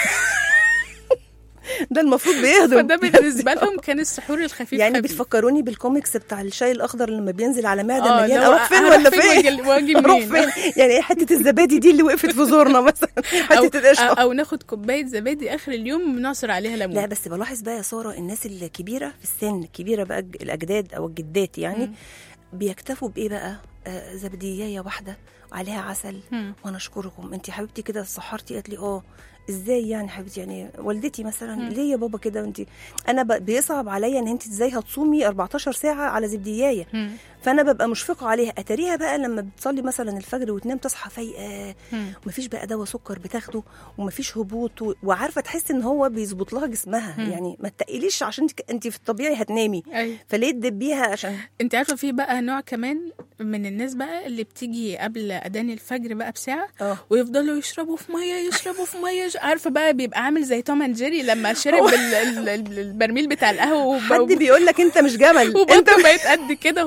ده المفروض بيهضم فده بالنسبه لهم كان السحور الخفيف يعني خفيف. بتفكروني بالكوميكس بتاع الشاي الاخضر لما بينزل على معده آه، مليان لو اروح فين هروح ولا فين فين وأجي- وأجي اروح منين؟ فين يعني ايه حته الزبادي دي اللي وقفت في زورنا مثلا أو, حته القشطه او ناخد كوبايه زبادي اخر اليوم نعصر عليها ليمون لا بس بلاحظ بقى يا ساره الناس الكبيره في السن الكبيره بقى الج- الاجداد او الجدات يعني بيكتفوا بايه بقى آه زبدية واحده وعليها عسل مم. وانا اشكركم انت حبيبتي كده سحرتي قالت لي اه ازاي يعني حبيبتي يعني والدتي مثلا مم. ليه يا بابا كده انت انا ب- بيصعب عليا ان انت ازاي هتصومي 14 ساعه على زبديايه مم. فانا ببقى مشفقه عليها اتاريها بقى لما بتصلي مثلا الفجر وتنام تصحى فايقه مم. ومفيش بقى دواء سكر بتاخده ومفيش هبوط و... وعارفه تحس ان هو بيظبط لها جسمها مم. يعني ما تقليش عشان انت- انت في الطبيعي هتنامي أيوة. فليه تدبيها عشان انت عارفه في بقى نوع كمان من الناس بقى اللي بتيجي قبل اذان الفجر بقى بساعه اه ويفضلوا يشربوا في ميه يشربوا في ميه يش- عارفه بقى بيبقى عامل زي توم اند جيري لما شرب ال- ال- ال- البرميل بتاع القهوه وب- حد بيقول لك انت مش جمل انت وبطنه بقت قد كده وهو ماشي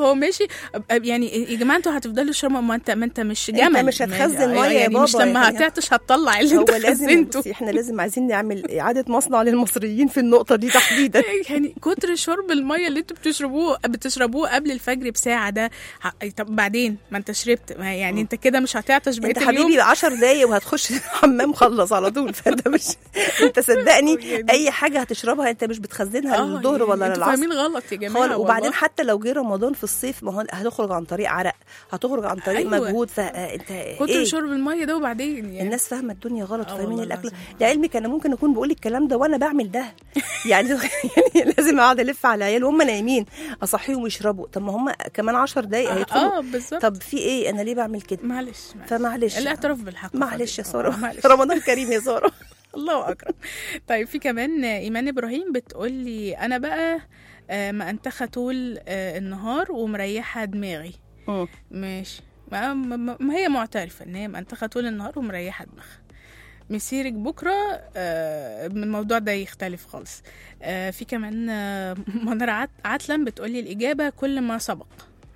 ماشي أب- يعني يا جماعه انتوا هتفضلوا تشربوا ما انت ما انت مش أنت جمل مش ما- هتخزن مية يا يعني مش بابا، لما يعني هتعطش هتطلع اللي هو انت لازم خزنته بصي احنا لازم عايزين نعمل اعاده مصنع للمصريين في النقطه دي تحديدا يعني كتر شرب الميه اللي انتوا بتشربوه بتشربوه قبل الفجر بساعه ده ه- طب بعدين ما انت شربت ما يعني انت كده مش هتعطش بقيه انت اليوم حبيبي 10 دقايق وهتخش الحمام خلص على طول فانت مش انت صدقني يعني- اي حاجه هتشربها انت مش بتخزنها اه للظهر يعني ولا انتوا للعصر فاهمين غلط يا جماعه خالص وبعدين والله. حتى لو جه رمضان في الصيف ما هو هتخرج عن طريق عرق هتخرج عن طريق أيوة. مجهود فانت كتر ايه شرب الميه ده وبعدين يعني الناس فاهمه الدنيا غلط اه فاهمين والله الاكل العظيم. لعلمك انا ممكن اكون بقول الكلام ده وانا بعمل ده يعني يعني لازم اقعد الف على العيال وهم نايمين اصحيهم يشربوا طب ما هم كمان 10 دقايق اه هيدخلوا بالظبط طب في ايه انا ليه بعمل كده معلش معلش. فمعلش الاعتراف بالحق معلش يا فضيلة. ساره آه، معلش رمضان كريم يا ساره الله اكرم طيب في كمان ايمان ابراهيم بتقول لي انا بقى آه، مأنتخة طول آه، النهار ومريحه دماغي مم. ماشي ما, ما, ما هي معترفه ان هي مأنتخة طول النهار ومريحه دماغها مسيرك بكره آه، من الموضوع ده يختلف خالص آه، في كمان آه، منار عت- عتلم بتقولي الاجابه كل ما سبق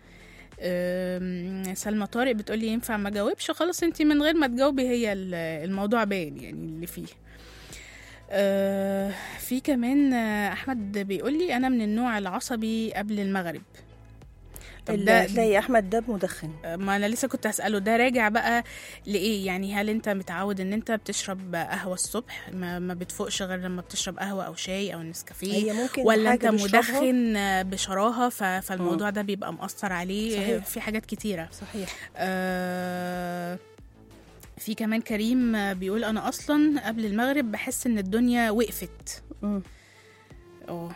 آم، سلمى طارق بتقولي ينفع ما جاوبش خلاص انت من غير ما تجاوبي هي ال- الموضوع باين يعني اللي فيه آه، في كمان آه، احمد بيقولي انا من النوع العصبي قبل المغرب طب اللي ده هتلاقي احمد ده مدخن ما انا لسه كنت اساله ده راجع بقى لايه يعني هل انت متعود ان انت بتشرب قهوه الصبح ما, ما بتفوقش غير لما بتشرب قهوه او شاي او نسكافيه هي ممكن ولا انت حاجة بيشربها. مدخن بشراهه ف- فالموضوع ده بيبقى مأثر عليه صحيح. في حاجات كتيره صحيح آه، في كمان كريم آه، بيقول انا اصلا قبل المغرب بحس ان الدنيا وقفت مم. اه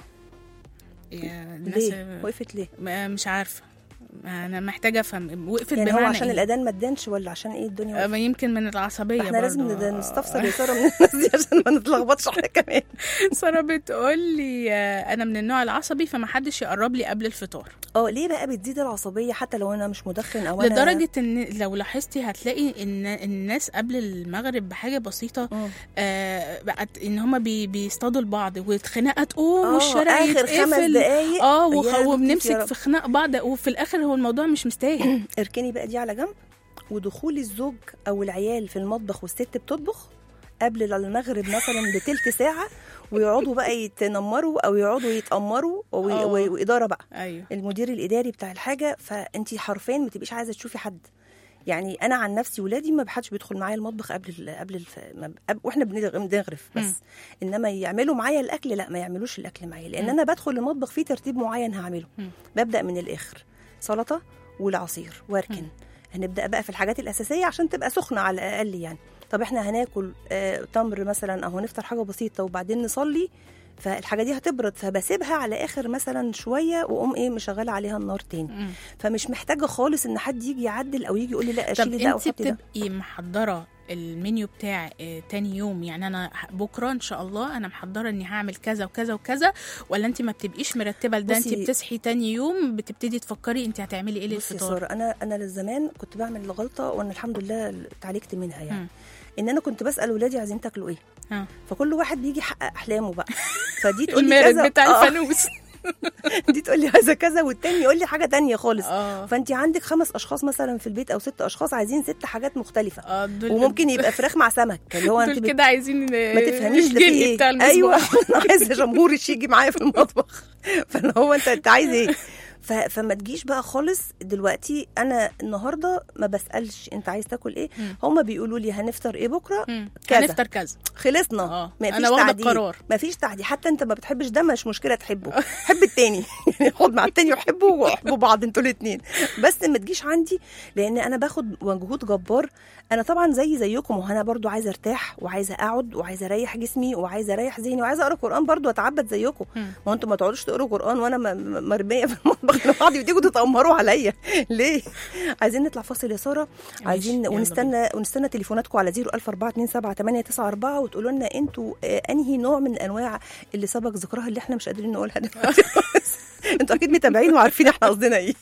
يا الناس ليه وقفت ليه ما- مش عارفه انا محتاجه افهم وقفت يعني هو بمعنى عشان إيه؟ الاذان ما ادانش ولا عشان ايه الدنيا آه، وقفت؟ ما يمكن من العصبيه احنا لازم برضو. ند- نستفسر يا ساره من الناس دي عشان ما نتلخبطش احنا كمان ساره بتقول لي آه، انا من النوع العصبي فما حدش يقرب لي قبل الفطار اه ليه بقى بتزيد العصبيه حتى لو انا مش مدخن او انا لدرجه ان لو لاحظتي هتلاقي ان الناس قبل المغرب بحاجه بسيطه مم. آه بقت ان هما بي بيصطادوا لبعض والخناقه تقوم اه والشارع اخر خمس يتقفل دقايق اه يا وخ... لطيف يا وبنمسك رب. في خناق بعض وفي الاخر هو الموضوع مش مستاهل اركني بقى دي على جنب ودخول الزوج او العيال في المطبخ والست بتطبخ قبل المغرب مثلا بتلت ساعه ويقعدوا بقى يتنمروا او يقعدوا يتامروا و- اه. و- واداره بقى ايوه المدير الاداري بتاع الحاجه فانت حرفيا ما تبقيش عايزه تشوفي حد يعني انا عن نفسي ولادي ما بحدش بيدخل معايا المطبخ قبل ال قبل الف... ما ب- قبل- واحنا بنغ- بنغرف بس مم. انما يعملوا معايا الاكل لا ما يعملوش الاكل معايا لان انا بدخل المطبخ فيه ترتيب معين هعمله مم. ببدا من الاخر سلطه والعصير واركن هنبدا بقى في الحاجات الاساسيه عشان تبقى سخنه على الاقل يعني طب احنا هناكل آه تمر مثلا او هنفطر حاجه بسيطه وبعدين نصلي فالحاجه دي هتبرد فبسيبها على اخر مثلا شويه واقوم ايه مشغله عليها النار تاني مم. فمش محتاجه خالص ان حد يجي يعدل او يجي يقول لي لا طب اشيلي ده او انت حطي ده بتبقي محضره المنيو بتاع آه، تاني يوم يعني انا ه- بكره ان شاء الله انا محضره اني هعمل كذا وكذا وكذا ولا انت ما بتبقيش مرتبه لده انت بصي- بتصحي تاني يوم بتبتدي تفكري انت هتعملي ايه بصي يا للفطار ساره انا انا للزمان كنت بعمل غلطه وانا الحمد لله اتعالجت منها يعني مم. ان انا كنت بسال ولادي عايزين تاكلوا ايه ها. فكل واحد بيجي يحقق احلامه بقى فدي تقول لي المارد كذا بتاع آه، الفانوس دي تقول لي عايزه كذا والتاني يقول لي حاجه تانية خالص اه فانت عندك خمس اشخاص مثلا في البيت او ست اشخاص عايزين ست حاجات مختلفه اه دول وممكن يبقى فراخ مع سمك اللي هو انت دول بت- كده عايزين ما تفهميش ده في الجني ايه بتاع ايوه المسبح انا عايزه جمهورش يجي معايا في المطبخ فاللي هو انت انت عايز ايه ف... فما تجيش بقى خالص دلوقتي انا النهارده ما بسالش انت عايز تاكل ايه مم. هما بيقولوا لي هنفطر ايه بكره مم. كذا. هنفطر كذا خلصنا اه ما فيش انا واخده تعديل القرار ما فيش تعديل حتى انت ما بتحبش ده مش مشكله تحبه حب التاني يعني خد مع التاني وحبه وحبوا بعض انتوا الاثنين بس ما تجيش عندي لان انا باخد مجهود جبار انا طبعا زي زيكم وانا برضو عايزه ارتاح وعايزه اقعد وعايزه اريح جسمي وعايزه اريح ذهني وعايزه اقرا قران برضو واتعبد زيكم مم. ما هو انتوا ما تقعدوش تقروا قران وانا م- م- مرميه في المطبخ لوحدي وتيجوا تتامروا عليا ليه عايزين نطلع فاصل يا ساره عايزين يلا ونستنى ونستنى تليفوناتكم على 014278994 وتقولوا لنا انتوا آه، انهي نوع من انواع اللي سبق ذكرها اللي احنا مش قادرين نقولها دلوقتي انتوا اكيد متابعين وعارفين احنا قصدنا ايه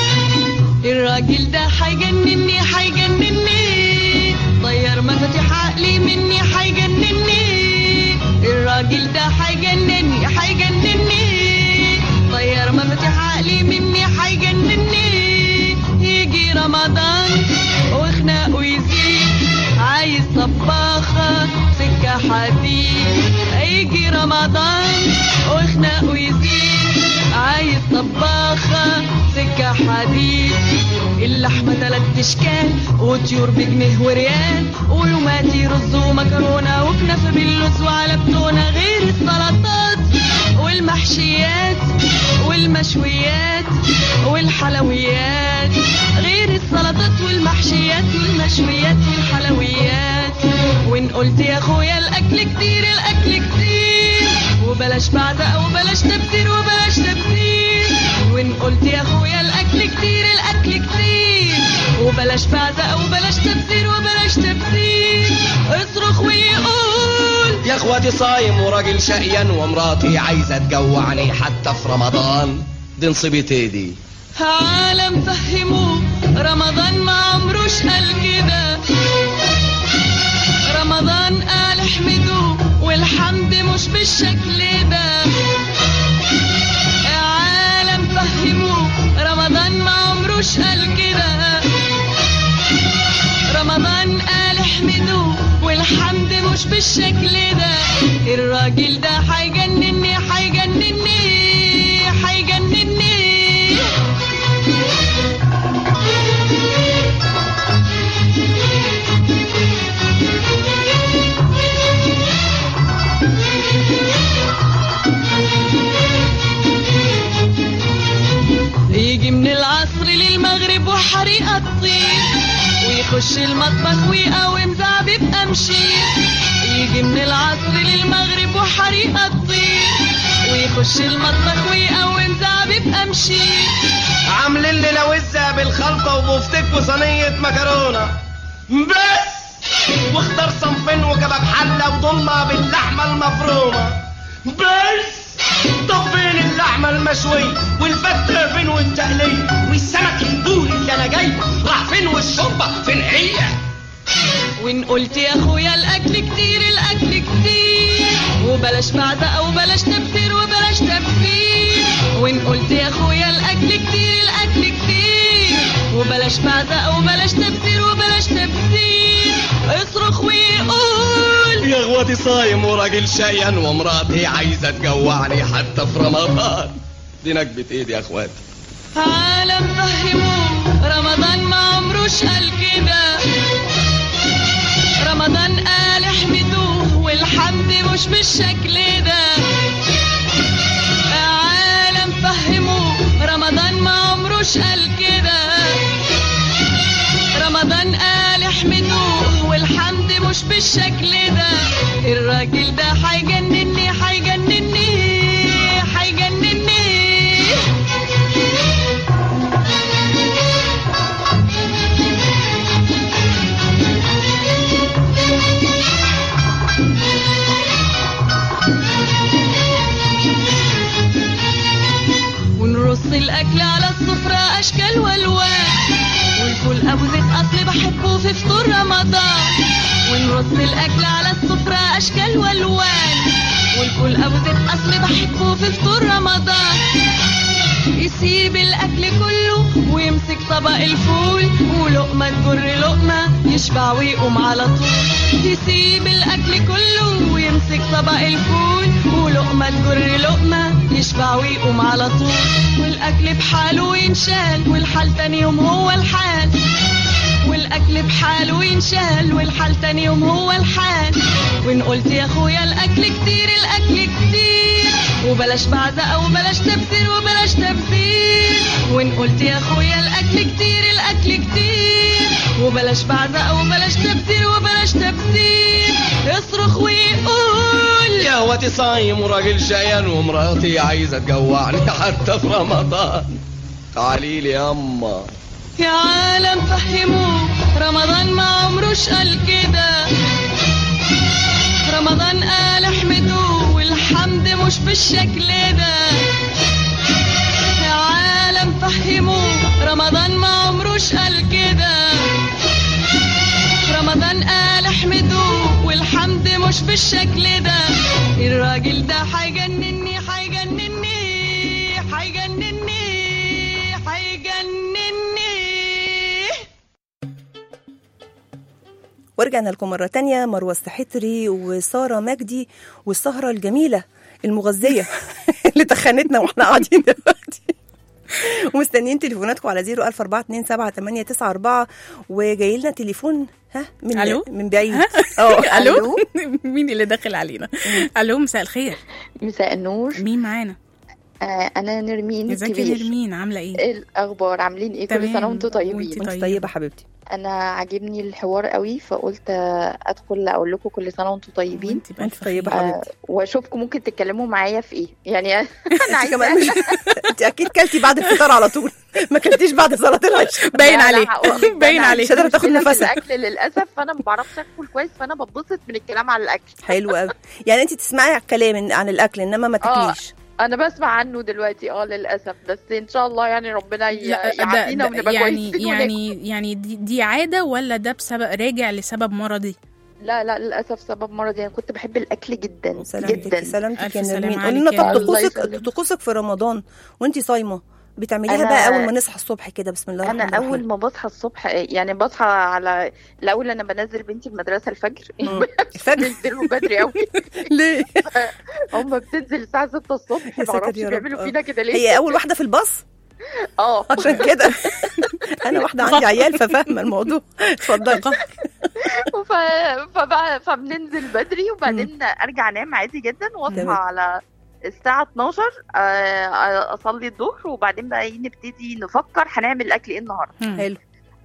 الراجل ده هيجنني هيجنني طير مفاتيح عقلي مني حيجنني الراجل ده حيجنني حيجنني طير مفاتيح عقلي مني حيجنني يجي رمضان وخناقه يزيد عايز طباخة سكة حديد يجي رمضان وخناقه يزيد عايز طباخة سكة حديد اللحمة تلات اشكال وطيور بجنيه وريال ولوماتي رز ومكرونة وكنافة باللوز وعلى بتونة غير السلطات والمحشيات والمشويات والحلويات غير السلطات والمحشيات والمشويات والحلويات وان قلت يا اخويا الاكل كتير الاكل كتير وبلاش بعزق وبلاش تبذير وبلاش تبذير وان قلت يا اخويا الاكل كتير الاكل كتير وبلاش بعزق وبلاش تبذير وبلاش تبذير اصرخ ويقول يا اخواتي صايم وراجل شقيان ومراتي عايزه تجوعني حتى في رمضان دي نصيبتي دي عالم فهموه رمضان ما عمروش قال كده رمضان قال احمدوه والحمد مش بالشكل ده يا عالم فهموه رمضان ما عمروش قال كده رمضان قال احمدوه والحمد مش بالشكل ده الراجل ده حيجنني حيجنني حيجنني يجي من العصر للمغرب وحريقة تطير ويخش المطبخ ويقاوم زعبيب أمشير يجي من العصر للمغرب وحريقة تطير ويخش المطبخ ويقاوم زعبيب أمشير عاملين لي لوزة بالخلطة وبفتك وصينية مكرونة بس واختار صنفين وكباب حلة وضمة باللحمة المفرومة بس طب فين اللحمة المشوية والفتة فين والتقلية والسمك البوري اللي انا جاي راح فين والشوربة فين هي وان قلت يا اخويا الاكل كتير الاكل كتير وبلاش بعزق وبلاش تبذير وبلاش تبذير وان قلت يا اخويا الاكل كتير الاكل كتير وبلاش بعزق وبلاش تبذير وبلاش تبذير اصرخ ويقول يا اخواتي صايم وراجل شقيان ومراتي عايزة تجوعني حتى في رمضان دي نكبة ايدي يا اخواتي عالم فهموه رمضان ما عمروش قال كده رمضان قال احمدوه والحمد مش بالشكل ده عالم فهموه رمضان ما عمروش قال كده رمضان قال احمدوه والحمد مش بالشكل ده الراجل ده حيجنني حيجنني حيجنني ونرص الاكل على السفرة اشكال والوان والفول ابو زيت اصل بحبه في فطور رمضان ونرص الاكل على السفرة اشكال والوان والفول ابو زيت اصل بحبه في فطور رمضان يسيب الاكل كله ويمسك طبق الفول ولقمة تجر لقمة يشبع ويقوم على طول يسيب الاكل كله ويمسك طبق الفول ولقمة تجر لقمة يشبع ويقوم على طول والاكل بحاله ينشال والحال تاني يوم هو الحال والاكل بحاله ينشال والحال تاني يوم هو الحال وان قلت يا اخويا الاكل كتير الاكل كتير وبلاش بعزق وبلاش تبذير وبلاش تبذير وان قلت يا اخويا الاكل كتير الاكل كتير وبلاش بعزق وبلاش تبذير وبلاش تبذير اصرخ ويقول يا اخواتي صايم وراجل شقيان ومراتي عايزة تجوعني حتى في رمضان تعالي لي ياما يا عالم فهموه رمضان ما عمروش قال كده رمضان قال احمدوه والحمد مش بالشكل ده يا عالم فهموه رمضان ما عمروش قال كده رمضان قال احمدوه مش بالشكل ده الراجل ده هيجنني هيجنني هيجنني هيجنني ورجعنا لكم مرة تانية مروة السحتري وسارة مجدي والسهرة الجميلة المغذية اللي تخنتنا واحنا قاعدين دلوقتي ومستنيين تليفوناتكم على 014278994 وجاي لنا تليفون ها من ألو؟ من بعيد اه الو مين اللي داخل علينا الو مساء الخير مساء النور مين معانا آه انا نرمين ازيك يا الكبير نرمين عامله ايه ايه الاخبار عاملين ايه كل تمام. سنه وانتم طيبين وانتي وانت طيبة. طيبة حبيبتي انا عاجبني الحوار قوي فقلت آه، ادخل اقول لكم كل سنه وانتم طيبين وانتي وانت بألف طيبة خير. آه حبيبتي واشوفكم ممكن تتكلموا معايا في ايه يعني انا انت كمان عايزه مش انت اكيد كلتي بعد الفطار على طول ما كلتيش بعد صلاة العشاء باين لا، لا، عليه هقول لك، باين أنا عليه مش قادرة تاخد مشكلة في نفسها. الاكل للاسف فانا ما بعرفش اكل كويس فانا بتبسط من الكلام على الاكل حلو قوي يعني انت تسمعي كلام عن الاكل انما ما آه. تاكليش انا بسمع عنه دلوقتي اه للاسف بس ان شاء الله يعني ربنا ي- لا ده, يعافينا ده ونبقى يعني كويسين وناكل. يعني يعني دي, دي عاده ولا ده بسبب راجع لسبب مرضي لا لا للاسف سبب مرضي انا كنت بحب الاكل جدا سلامتك جدا سلامتك ألف يا سلامة نرمين عليك قولي لنا يا طب رب. الله طقوسك يسلمك. طقوسك في رمضان وانت صايمه بتعمليها أنا- بقى اول ما نصحى الصبح كده بسم الله انا الرحمن الرحيم اول ما بصحى الصبح يعني بصحى على الاول انا بنزل بنتي المدرسه الفجر مم. الفجر بنزلوا بدري قوي ليه هم بتنزل الساعه 6 الصبح يا ما ساتر اعرفش يا رب. بيعملوا آه. فينا كده ليه هي اول واحده في الباص اه عشان كده انا واحده عندي عيال ففاهمه الموضوع اتفضلي ف... فبقى فبننزل بدري وبعدين ارجع انام عادي جدا واصحى تمام. على الساعة 12 آه، أصلي الظهر وبعدين بقى إيه نبتدي نفكر هنعمل أكل إيه النهاردة مم. حلو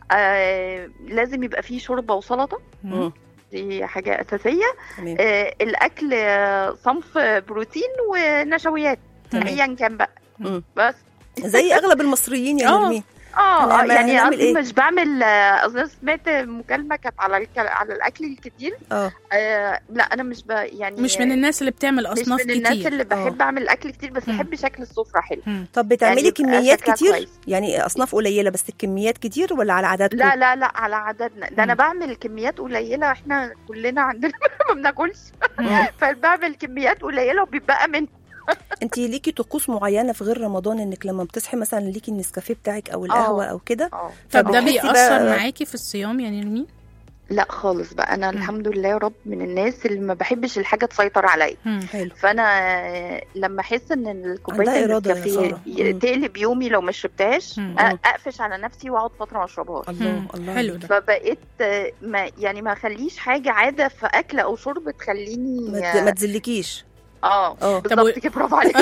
آه، لازم يبقى فيه شوربة وسلطة مم. دي حاجة أساسية تمام آه، الأكل آه، صنف بروتين ونشويات تمام. أيا كان بقى مم. بس زي اغلب المصريين يا آه. نرمين اه هنعمل- آه، يعني هنعمل قصدي إيه؟ مش بعمل آه، قصدي سمعت مكالمة كانت على الك- على الأكل الكتير اه آه، لا أنا مش ب... يعني مش من الناس اللي بتعمل مش اصناف من الناس كتير اللي بحب اعمل اكل كتير بس مم. بحب شكل السفره حلو مم. طب بتعملي يعني يبقى كميات شكلها كتير كويس. يعني اصناف قليله بس الكميات كتير ولا على عددكم لا لا لا على عددنا ده انا مم. بعمل كميات قليله احنا كلنا عندنا ما بناكلش مم. فبعمل كميات قليله وبيبقى من انت ليكي طقوس معينه في غير رمضان انك لما بتصحي مثلا ليكي النسكافيه بتاعك او القهوه او كده اه طب ده فبتحسي بيأثر بقى- معاكي في الصيام يا نرمين لا خالص بقى انا مم. الحمد لله يا رب من الناس اللي ما بحبش الحاجه تسيطر عليا مم. حلو فانا لما احس ان عندها الكوبايه إرادة يا النسكافيه سارة. ي- مم. تقلب يومي لو ما شربتهاش مم. أ- اقفش على نفسي واقعد فتره ما اشربهاش الله مم. الله حلو ده فبقيت آه، ما يعني ما اخليش حاجه عاده في اكل او شرب ما تخليني ت- ما تزلكيش اه اه طب و- بالظبط كده برافو عليك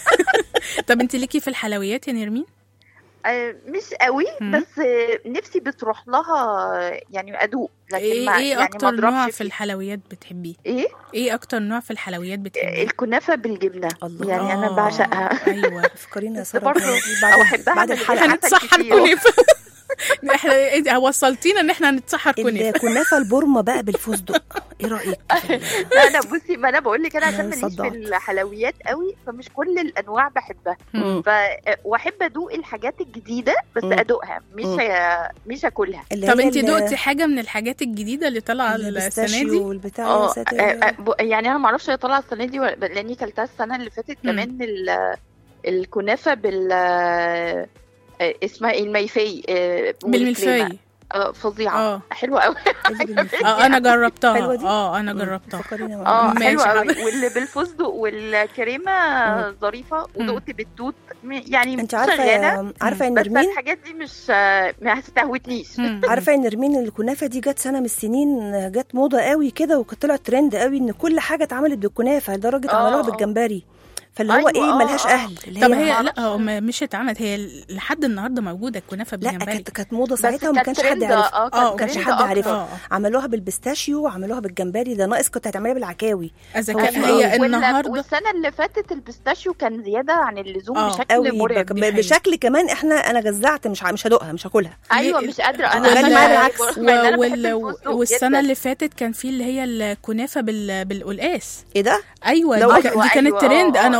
طب انت ليكي في الحلويات يا نرمين آه، مش قوي مم. بس آه، نفسي بتروح لها يعني ادوق لكن ايه ما ايه يعني اكتر ما نوع اضربش في فيه. الحلويات بتحبيه ايه ايه اكتر نوع في الحلويات بتحبيه الكنافه بالجبنه الله. يعني انا آه، بعشقها ايوه فكرينا يا بس ساره برضه بعد أو أحبها بعد من الحلقه العسل هنتسحر كتير. كنافه احنا إيه، وصلتينا ان احنا هنتسحر كنافه الكنافه البورمه بقى بالفستق ايه رايك لا انا بصي ما انا بقول لك انا أنا عشان ماليش صدعت. في الحلويات قوي فمش كل الانواع بحبها مم. ف واحب ادوق الحاجات الجديده بس مم. ادوقها مش مم. مش اكلها اللي طب هي انت ال- دوقتي حاجه من الحاجات الجديده اللي طالعه السنه البيستاشيو دي والبتاع يا اه ساتر آه، يا آه، رب. ب- يعني انا ما اعرفش هي طالعه السنه دي ولا لاني كلتها السنه اللي فاتت مم. كمان ال- الكنافه بال آه، اسمها ايه الميفي آه، والكريمة. بالملفي اه فظيعه اه حلوه قوي اللي بالمفيد. اه انا جربتها حلوة دي؟ اه انا مم. جربتها فكرينا اه معاها. ماشي حلوه قوي حاضر. واللي بالفستق والكريمه مم. ظريفه ودقت بالتوت م- يعني انت عارفه شغاله يا عارفه يا بس نرمين الحاجات دي مش آه، ما استهوتنيش مم. عارفه ان نرمين الكنافه دي جت سنه من السنين جت موضه قوي كده وكانت طلعت ترند قوي ان كل حاجه اتعملت بالكنافه لدرجه آه، عملوها آه. بالجمبري فاللي هو أيوة، ايه آه، ملهاش آه. اهل اللي طب هي هي معرفش. لا هو ما- مش اتعملت هي لحد النهارده موجوده الكنافه لا بالجمبري كانت كانت موضه بس ساعتها وما كانت كانش حد ترند، عارفها اه آه، كانت ما كانش ترند حد أكتر. عارفها اه عملوها بالبيستاشيو وعملوها بالجمبري ده ناقص كنت هتعملها بالعكاوي اذا هو كان في هي وال- النهارده والسنه اللي فاتت البيستاشيو كان زياده عن اللزوم آه، بشكل قوي مرعب بك- دي حقيقة. بشكل كمان احنا انا جزعت مش ع- مش هدوقها مش هاكلها ايوه ليه؟ مش قادره أنا انا غالي أنا- معايا بالعكس. رغم إن أنا و- بحب وال... الفستق والسنه جداً. اللي فاتت كان في اللي هي الكنافه بال... بالقلقاس ايه ده ايوه لو- دي, أيوة، ك- دي كانت أيوة، ترند آه، انا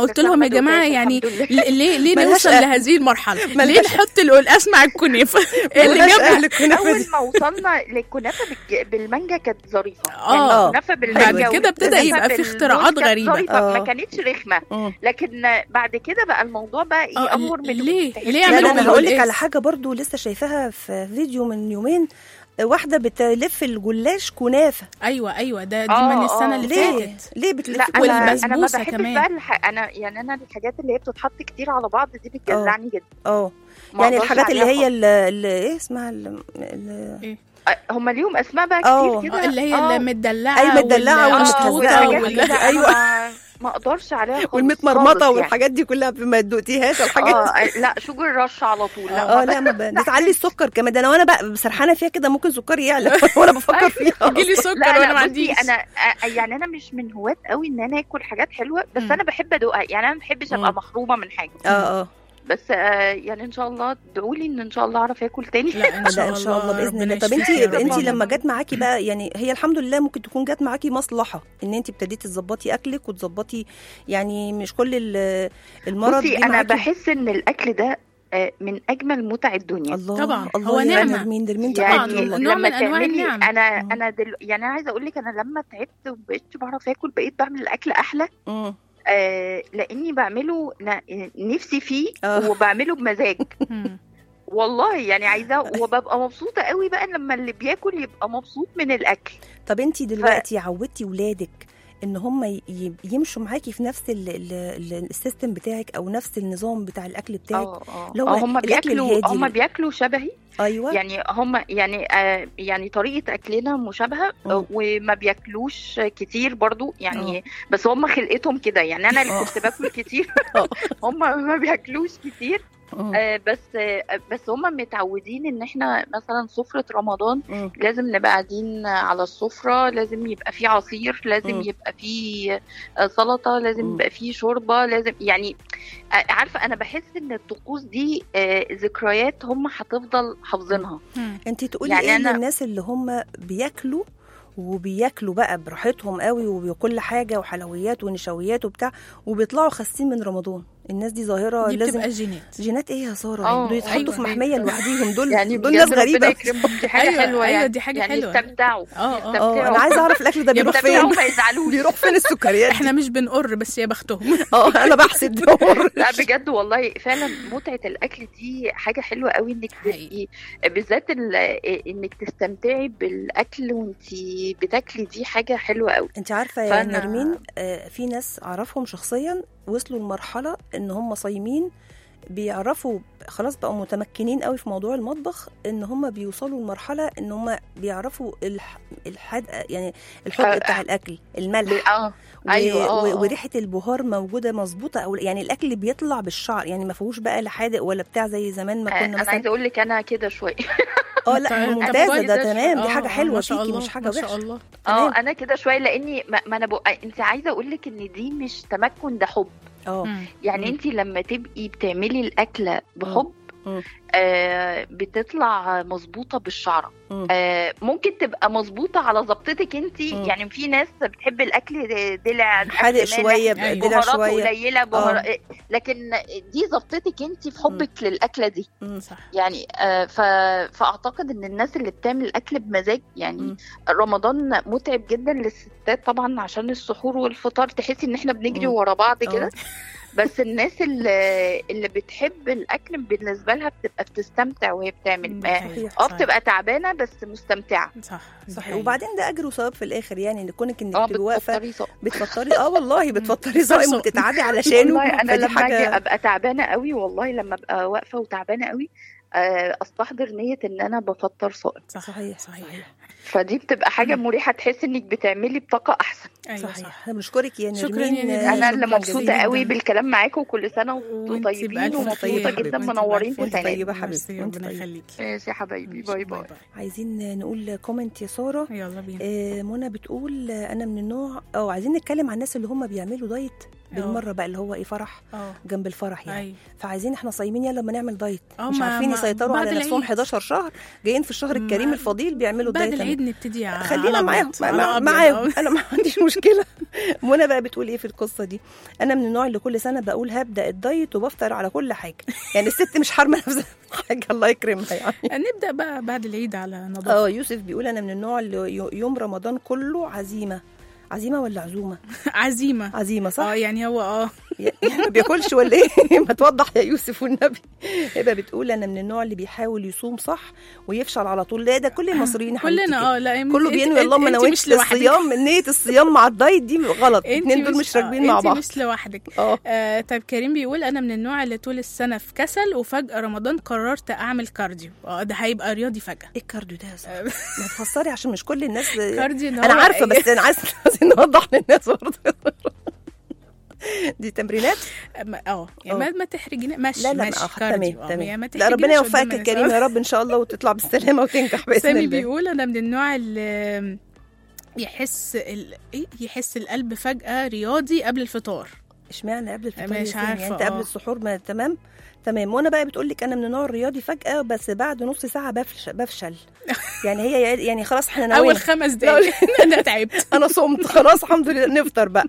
قلت بس لهم يا أنا ما جماعه دوقتهاش يعني الحمد لله. ل- ليه ليه ملهاش نوصل أهل. لهذه المرحله ليه ملهاش نحط القلقاس مع الكنافه اللي ملهاش جاب أهل الكنافة اول دي. ما وصلنا للكنافه بالج- بالمانجا كانت ظريفه آه. يعني الكنافه بالمانجا بعد كده ابتدى والكنافة يبقى في بالموز اختراعات كانت غريبة. ظريفة، آه. ما كانتش رخمه مم. لكن بعد كده بقى الموضوع بقى آه، يأمر من ليه؟ تحس- ليه لا يعملوا لا انا بالقلقاس؟ هقول لك على حاجه برضو لسه شايفاها في فيديو من يومين واحده بتلف الجلاش كنافه ايوه ايوه ده دي آه، من السنه آه. اللي ليه فاتت ليه بتلف لا انا انا ما والبسبوسة بحبش كمان. بقى الح... انا يعني انا الحاجات اللي هي بتتحط كتير على بعض دي بتجزعني جدا اه ما يعني أقدرش الحاجات اللي عليها هي اللي, اللي ايه اسمها اللي اللي هم ليهم اسماء بقى آه. كتير كده اللي هي آه. المدلعه أي مدلعة آه، والمتهزقة والحاجات وال- كده أيوة. أيوة. ما, ما اقدرش عليها خالص والمتمرمطه خالص يعني. والحاجات دي كلها ما دوقتيهاش الحاجات اه لا شوجر رش على طول لا اه لا ما ب- دي تعلي السكر كمان ده انا وانا بقى سرحانه فيها كده ممكن سكري يعلى وانا بفكر فيها جيلي سكر لا وانا لا ما بصي عنديش انا آه، يعني انا مش من هواة قوي ان انا اكل حاجات حلوه بس مم. انا بحب ادوقها يعني انا ما بحبش ابقى مم. محرومه من حاجه اه اه بس آه يعني ان شاء الله ادعوا لي ان ان شاء الله اعرف اكل تاني لا ان لا شاء ان شاء الله باذن ربنا الله طب انت يشفيك يا رب. انت رب. لما جت معاكي بقى يعني هي الحمد لله ممكن تكون جت معاكي مصلحه ان انت ابتديتي تظبطي اكلك وتظبطي يعني مش كل ال- المرض بصي جه انا معاكي. بحس ان الاكل ده آه، من اجمل متع الدنيا الله طبعا، الله هو يا نعمة. نرمين نرمين طبعاً، تعبتي والله. نوع لما من أنواع تعملي- النعم. انا مم. انا دل... يعني انا عايزه اقول لك انا لما تعبت ومبقتش بعرف اكل بقيت بعمل الاكل احلى مم. آه لاني بعمله ن- نفسي فيه آه. وبعمله بمزاج مم. والله يعني عايزاه وببقى مبسوطه قوي بقى لما اللي بياكل يبقى مبسوط من الاكل طب انت دلوقتي عودتي ولادك ان هم ي- ي- يمشوا معاكي في نفس ال- ال- ال- السيستم بتاعك او نفس النظام بتاع الاكل بتاعك اه اه اللي هو آه، هم الأكل بياكلوا الهادي هم اللي- بياكلوا شبهي ايوه يعني هم يعني آه يعني طريقه اكلنا مشابهه مم. آه، وما بياكلوش كتير برضو يعني بس هم خلقتهم كده يعني انا اللي آه. كنت باكل كتير آه. هم ما بياكلوش كتير مم. آه بس آه بس هم متعودين ان احنا مثلا سفره رمضان مم. لازم نبقى قاعدين على السفره لازم يبقى في عصير لازم مم. يبقى في آه، سلطه لازم مم. يبقى في شوربه لازم يعني آه، عارفه انا بحس ان الطقوس دي آه، ذكريات هم هتفضل حافظينها مم. انت تقولي يعني ايه أنا- للناس اللي هم بياكلوا وبياكلوا بقى براحتهم قوي وكل حاجه وحلويات ونشويات وبتاع وبيطلعوا خاسين من رمضان الناس دي ظاهره دي لازم بتبقى جينات جينات ايه يا ساره اه، دول يتحطوا أيوة. في محميه لوحديهم دول يعني دول بجد ناس ربنا غريبه يكرمهم دي حاجه أيوة، حلوه أيوة، يعني دي حاجة يعني حلوة. يستمتعوا اه اه اه يستمتعوا. انا عايزه اعرف الاكل ده بيروح يستمتعوا فين ما يزعلوش بيروح فين السكريات دي؟ احنا مش بنقر بس يا بختهم اه انا بحسد دور لا بجد والله فعلا متعه الاكل دي حاجه حلوه قوي انك حقيقي. تبقي بالذات ال- انك تستمتعي بالاكل وانت بتاكلي دي حاجه حلوه قوي انت عارفه يا فأنا- نرمين آه في ناس اعرفهم شخصيا وصلوا لمرحله ان هم صايمين بيعرفوا خلاص بقوا متمكنين قوي في موضوع المطبخ ان هم بيوصلوا لمرحله ان هم بيعرفوا الح... الحدقه يعني الحدق آه، بتاع الاكل الملح اه و... ايوه اه و... آه. وريحه البهار موجوده مظبوطه او يعني الاكل اللي بيطلع بالشعر يعني ما فيهوش بقى لا حادق ولا بتاع زي زمان ما آه، كنا انا مثلا عايزه اقول لك انا كده شويه اه لا طيب، ممتازه كويس ده ده تمام دي آه، حاجه آه، حلوه ما شاء فيكي الله مش حاجه ما شاء وحشه الله اه تمام. انا كده شويه لاني ما, ما انا بقى انت عايزه اقول لك ان دي مش تمكن ده حب اه مم. يعني مم. انت لما تبقي بتعملي الاكله بحب مم. آه بتطلع مظبوطه بالشعره مم. آه ممكن تبقى مظبوطه على ظبطتك انت مم. يعني في ناس بتحب الاكل دلع حادق أكل مالح، شويه أيوة. بدلع بهارات شويه قليله بهار... لكن دي ظبطتك انت في حبك للاكله دي مم. صح يعني آه ف... فاعتقد ان الناس اللي بتعمل الاكل بمزاج يعني مم. رمضان متعب جدا للستات طبعا عشان السحور والفطار تحسي ان احنا بنجري مم. ورا بعض آه. كده بس الناس اللي, اللي بتحب الاكل بالنسبه لها بتبقى بتستمتع وهي بتعمل دي ما حقيقة. صحيح. اه صحيح. بتبقى تعبانه بس مستمتعه صح دي صحيح حقيقة. وبعدين ده اجر وثواب في الاخر يعني ان كونك انك اه تبقي واقفه بتفطري صح بتفطري اه والله بتفطري صائم صائم. وتتعبي علشانه والله انا فدي لما اجي حاجه ابقى تعبانه قوي والله لما ابقى واقفه وتعبانه قوي آه، استحضر نيه ان انا بفطر صائم صح صحيح، صحيح صحيح. فدي بتبقى حاجه مريحه تحس انك بتعملي بطاقه احسن ايوه صحيح صح احنا بنشكرك يا شكراً نرمين يا نرمين. آه، انا اللي شكراً مبسوطه جزيلاً. قوي بالكلام معاكم وكل سنه وانتم وانتي طيبين بألف ومبسوطه خير. جدا وانتي منورين بألف في وانتي سنة طيبة حبيبتي، ميرسي، وانتي ربنا طيبة. يخليكي ماشي يا حبايبي ماشي، باي باي عايزين نقول كومنت يا ساره يلا بينا آه، منى بتقول آه، انا من النوع او عايزين نتكلم عن الناس اللي هم بيعملوا دايت بالمره بقى اللي هو ايه فرح اه جنب الفرح يعني أيوة. فعايزين احنا صايمين يلا ما نعمل دايت اه مش ما- عارفين ما- يسيطروا بعد على نفسهم العيد. 11 شهر جايين في الشهر الكريم ما- الفضيل بيعملوا بعد دايت العيد نبتدي ع- خلينا على معاهم أبيض. على مع- أبيض، معاهم آه. انا ما عنديش مشكله منى بقى بتقول ايه في القصه دي انا من النوع اللي كل سنه بقول هبدا الدايت وبفطر على كل حاجه يعني الست مش حارمه نفسها من حاجه الله يكرمها يعني نبدا بقى بعد العيد على نظافه اه يوسف بيقول انا من النوع اللي يو- يوم رمضان كله عزيمه عزيمه ولا عزومه عزيمه عزيمه صح اه يعني هو اه يعني ما بياكلش ولا ايه ما توضح يا يوسف والنبي هبه بتقول انا من النوع اللي بيحاول يصوم صح ويفشل على طول لا ده كل المصريين يا حبيبتي كلنا كده. اه لا كله انت- بينوي انت- اللهم انت انا وانت مش لوحدك. الصيام نيه الصيام مع الدايت دي غلط انت الاثنين دول مش راكبين مع انت بعض مش لوحدك اه آه طيب كريم بيقول انا من النوع اللي طول السنه في كسل وفجاه رمضان قررت اعمل كارديو اه ده هيبقى رياضي فجاه ايه الكارديو ده يا زهرة؟ ما تفسري عشان مش كل الناس كارديو ان انا هو عارفه ايه؟ بس انا عايزه عايزين نوضح للناس برضه دي تمرينات ما- اه يعني ما, ما تحرجينا ماشي لا لا ماشي ما- آه، كارديو تمام اه تمام يعني ما لا ربنا تحرجيناش يوفقك قدام يا الناس. كريم يا رب ان شاء الله وتطلع بالسلامه وتنجح باذن سامي الله بيقول انا من النوع اللي يحس ال... ايه يحس القلب فجاه رياضي قبل الفطار اشمعنى قبل الفطار مش يا سامي؟ عارفة، يعني انت قبل اه. السحور ما تمام تمام وانا بقى بتقول لك انا من النوع الرياضي فجاه بس بعد نص ساعه بفشل بفشل يعني هي يعني خلاص احنا ناويين اول خمس دقايق انا تعبت انا صمت خلاص الحمد لله نفطر بقى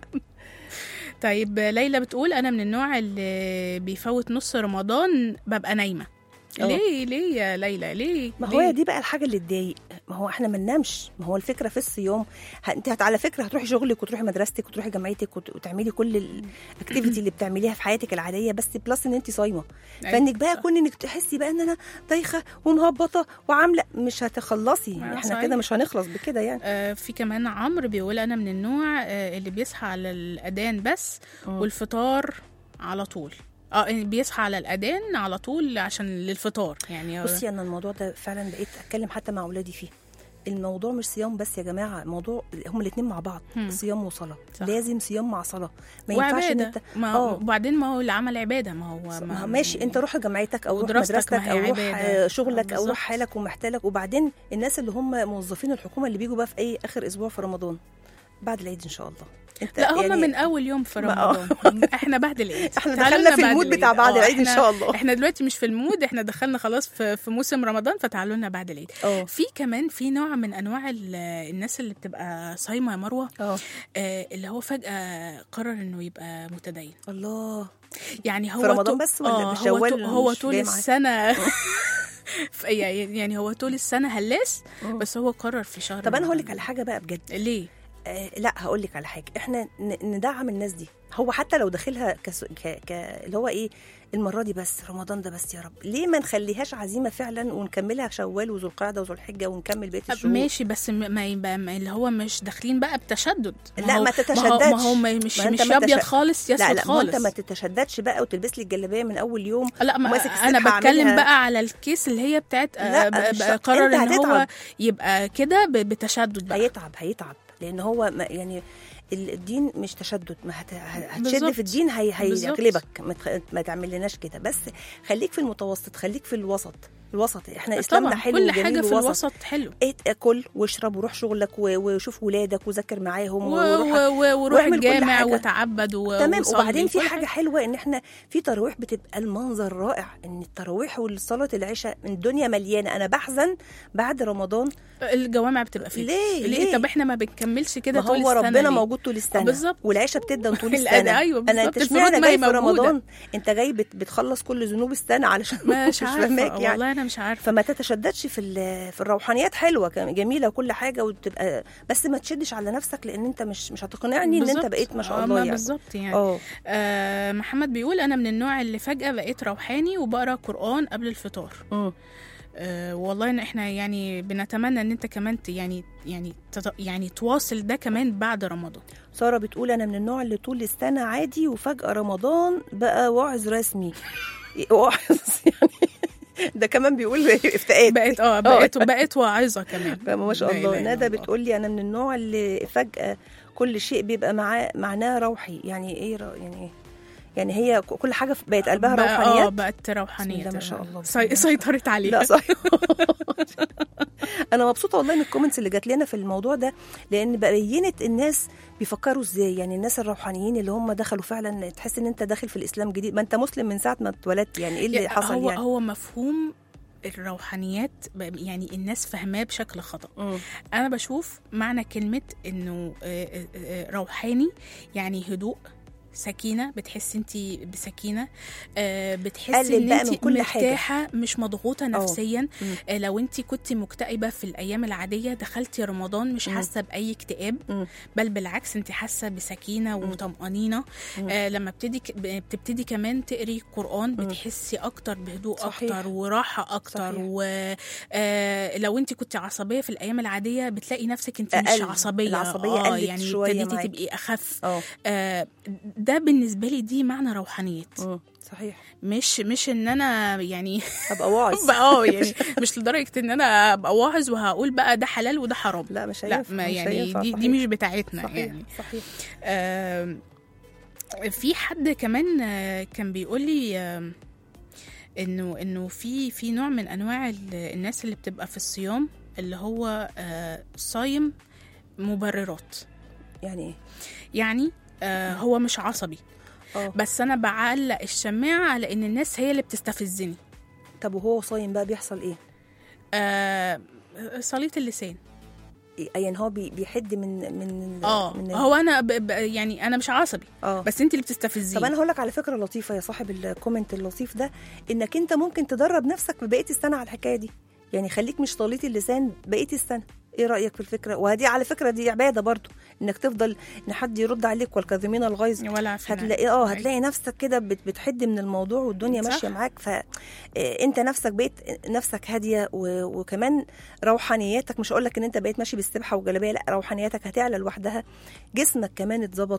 طيب ليلى بتقول انا من النوع اللي بيفوت نص رمضان ببقى نايمه اه. ليه ليه يا ليلى ليه ما هو ليه؟ هي دي بقى الحاجه اللي تضايق ما هو احنا ما ننامش ما هو الفكره في الصيام ه- انت هت- على فكره هتروحي شغلك وتروحي مدرستك وتروحي جامعتك وت- وتعملي كل الاكتيفيتي اللي بتعمليها في حياتك العاديه بس بلس ان انت صايمه أيوة. فانك بقى كون انك تحسي بقى ان انا دايخه ومهبطه وعامله مش هتخلصي آه، احنا صحيح. كده مش هنخلص بكده يعني آه في كمان عمرو بيقول انا من النوع آه اللي بيصحى على الاذان بس والفطار على طول اه يعني بيصحى على الاذان على طول عشان للفطار يعني بصي انا الموضوع ده فعلا بقيت اتكلم حتى مع اولادي فيه الموضوع مش صيام بس يا جماعه موضوع هما الاثنين مع بعض هم. صيام وصلاه صح. لازم صيام مع صلاه ما ينفعش ان وعباده انت ما اه وبعدين ما هو العمل عباده ما هو ما ماشي انت روح جامعتك او روح ودراستك مدرستك ما هي او روح عبادة. آه، شغلك آه، او روح بالظبط. حالك ومحتالك وبعدين الناس اللي هم موظفين الحكومه اللي بيجوا بقى في اي اخر اسبوع في رمضان بعد العيد ان شاء الله انت لا هم يعني من اول يوم في ما- آه. رمضان احنا بعد العيد احنا تعالوا دخلنا لنا في بعد المود بتاع بعد آه، العيد إن احنا- شاء الله. احنا دلوقتي مش في المود احنا دخلنا خلاص في, في موسم رمضان فتعالوا لنا بعد العيد اه في كمان في نوع من انواع ال- الناس اللي بتبقى صايمه يا مروه اه آه اللي هو فجاه قرر انه يبقى متدين الله يعني هو في رمضان تو- بس ولا آه، في هو شوال تو- هو مش طول جاي معاه؟ السنه ف- يعني يعني هو طول السنه هلاس بس هو قرر في شهر طب انا هقول لك رمضان. على حاجه بقى بجد ليه آه لا هقول لك على حاجه احنا ن- ندعم الناس دي هو حتى لو داخلها كس... ك... ك... اللي هو ايه المره دي بس رمضان ده بس يا رب ليه ما نخليهاش عزيمه فعلا ونكملها شوال وذو القعده وذو الحجه ونكمل بقيه الشهور ماشي بس م- ما يبقى ما اللي هو مش داخلين بقى بتشدد لا هو- ما ما هو, تتشددش ما هو ما- مش ما أنت مش ما ابيض تش- خالص يا لا اسود لا ما انت خالص ما تتشددش بقى وتلبس لي الجلابيه من اول يوم لا ما وماسك انا السلحة بتكلم عاملها- بقى على الكيس اللي هي بتاعت لا، آه، ب- مش ب- شرط. قرر أنت ان هو هتتعب. يبقى كده ب- بتشدد بقى هيتعب هيتعب لان هو ما يعني ال- الدين مش تشدد ما هت... هتشد بالظبط. في الدين هي... بالظبط. هيغلبك ما, تخ... ما تعمل لناش كده بس خليك في المتوسط خليك في الوسط الوسط احنا اسلامنا طبعا حلو كل وجميل حاجه في ووسط. الوسط حلو ات- اكل واشرب وروح شغلك و- وشوف ولادك وذاكر معاهم و- وروح و- و- وروح واعمل كل الجامع حاجة. وتعبد و- تمام وصلي وبعدين في كل حاجه حلوه ان احنا في تراويح بتبقى المنظر رائع ان التراويح والصلاه العشاء الدنيا مليانه انا بحزن بعد رمضان الجوامع بتبقى فيه ليه؟ ليه ليه؟ طب احنا ما بنكملش كده ما طول هو السنه ربنا ليه؟ موجود طول السنه بالظبط. والعيشه بتدن طول الأداء، السنه أيوة انا انت بالظبط. اشمعنى الفروض ما جاي هي في موجودة. رمضان انت جاي بت- بتخلص كل ذنوب السنه علشان مش عارفه فاهماك يعني والله انا مش عارفه فما تتشددش في ال- في الروحانيات حلوه كان- جميله وكل حاجه وتبقى بس ما تشدش على نفسك لان انت مش مش هتقنعني ان انت بالظبط. بقيت ما شاء آه، الله يعني بالظبط يعني اه آه محمد بيقول انا من النوع اللي فجاه بقيت روحاني وبقرا قران قبل الفطار مم. آه والله ان احنا يعني بنتمنى ان انت كمان ت- يعني يعني تط- يعني تواصل ده كمان بعد رمضان ساره بتقول انا من النوع اللي طول السنه عادي وفجاه رمضان بقى واعظ رسمي واعظ يعني ده كمان بيقول افتاءات بقت اه بقت بقت واعظه كمان فاهمة ما شاء لا الله إله إلا ندى الله. بتقول لي انا من النوع اللي فجاه كل شيء بيبقى معاه معناه روحي يعني ايه ر- يعني ايه يعني هي ك- كل حاجه بقت قلبها بقى- اه روحانيات بقت روحانيات بسم الله ما شاء الله، بسم سي- الله. سيطرت عليها لا صحيح انا مبسوطه والله من الكومنتس اللي جات لنا في الموضوع ده لان بينت الناس بيفكروا ازاي يعني الناس الروحانيين اللي هم دخلوا فعلا تحس ان انت داخل في الاسلام جديد ما انت مسلم من ساعه ما اتولدت يعني ايه اللي يا- حصل هو يعني هو مفهوم الروحانيات ب- يعني الناس فاهماه بشكل خطأ مم. انا بشوف معنى كلمه انه آه، آه، آه، روحاني يعني هدوء سكينه بتحسي انت بسكينه آه، بتحسي قلل ان بقى انت من كل حاجة. مرتاحه مش مضغوطه نفسيا مم. آه، لو انت كنت مكتئبه في الايام العاديه دخلتي رمضان مش مم. حاسه باي اكتئاب مم. بل بالعكس انت حاسه بسكينه وطمانينه مم. آه لما بتبتدي بتبتدي كمان تقري قران بتحسي اكتر بهدوء صحيح. اكتر وراحه اكتر صحيح. ولو انت كنت عصبيه في الايام العاديه بتلاقي نفسك انت مش أقل. عصبيه العصبية آه قلت يعني شوية ابتديتي معاكي. تبقي اخف اه آه ده بالنسبه لي دي معنى روحانيت مم. صحيح مش مش ان انا يعني ابقى واعظ ابقى اه يعني مش لدرجه ان انا ابقى واعظ وهقول بقى ده حلال وده حرام لا مش لا هينفع ما مش يعني هينفع، دي دي صحيح. مش بتاعتنا صحيح يعني صحيح آم، في حد كمان آه، كان بيقول لي آم، انه انه في في نوع من انواع ال- الناس اللي بتبقى في الصيام اللي هو آه، صايم مبررات يعني ايه يعني آه، هو مش عصبي اه بس انا بعلق الشماعه على ان الناس هي اللي بتستفزني طب وهو صايم بقى بيحصل ايه آه، صليت اللسان يعني هو بي- بيحد من من اه من هو انا ب ب يعني انا مش عصبي اه بس انت اللي بتستفزيني طب انا هقول لك على فكره لطيفه يا صاحب الكومنت اللطيف ده انك انت ممكن تدرب نفسك بقيه السنه على الحكايه دي يعني خليك مش طليت اللسان بقيه السنه ايه رايك في الفكره وهدي على فكره دي عباده برضو انك تفضل ان حد يرد عليك والكاظمين الغيظ ولا عارفين هتلاقي اه هتلاقي نفسك كده بت- بتحد من الموضوع والدنيا صح. ماشيه معاك فانت نفسك بقيت نفسك هاديه و- وكمان روحانياتك مش هقول لك ان انت بقيت ماشي بالسبحه والجلابيه لا روحانياتك هتعلى لوحدها جسمك كمان اتظبط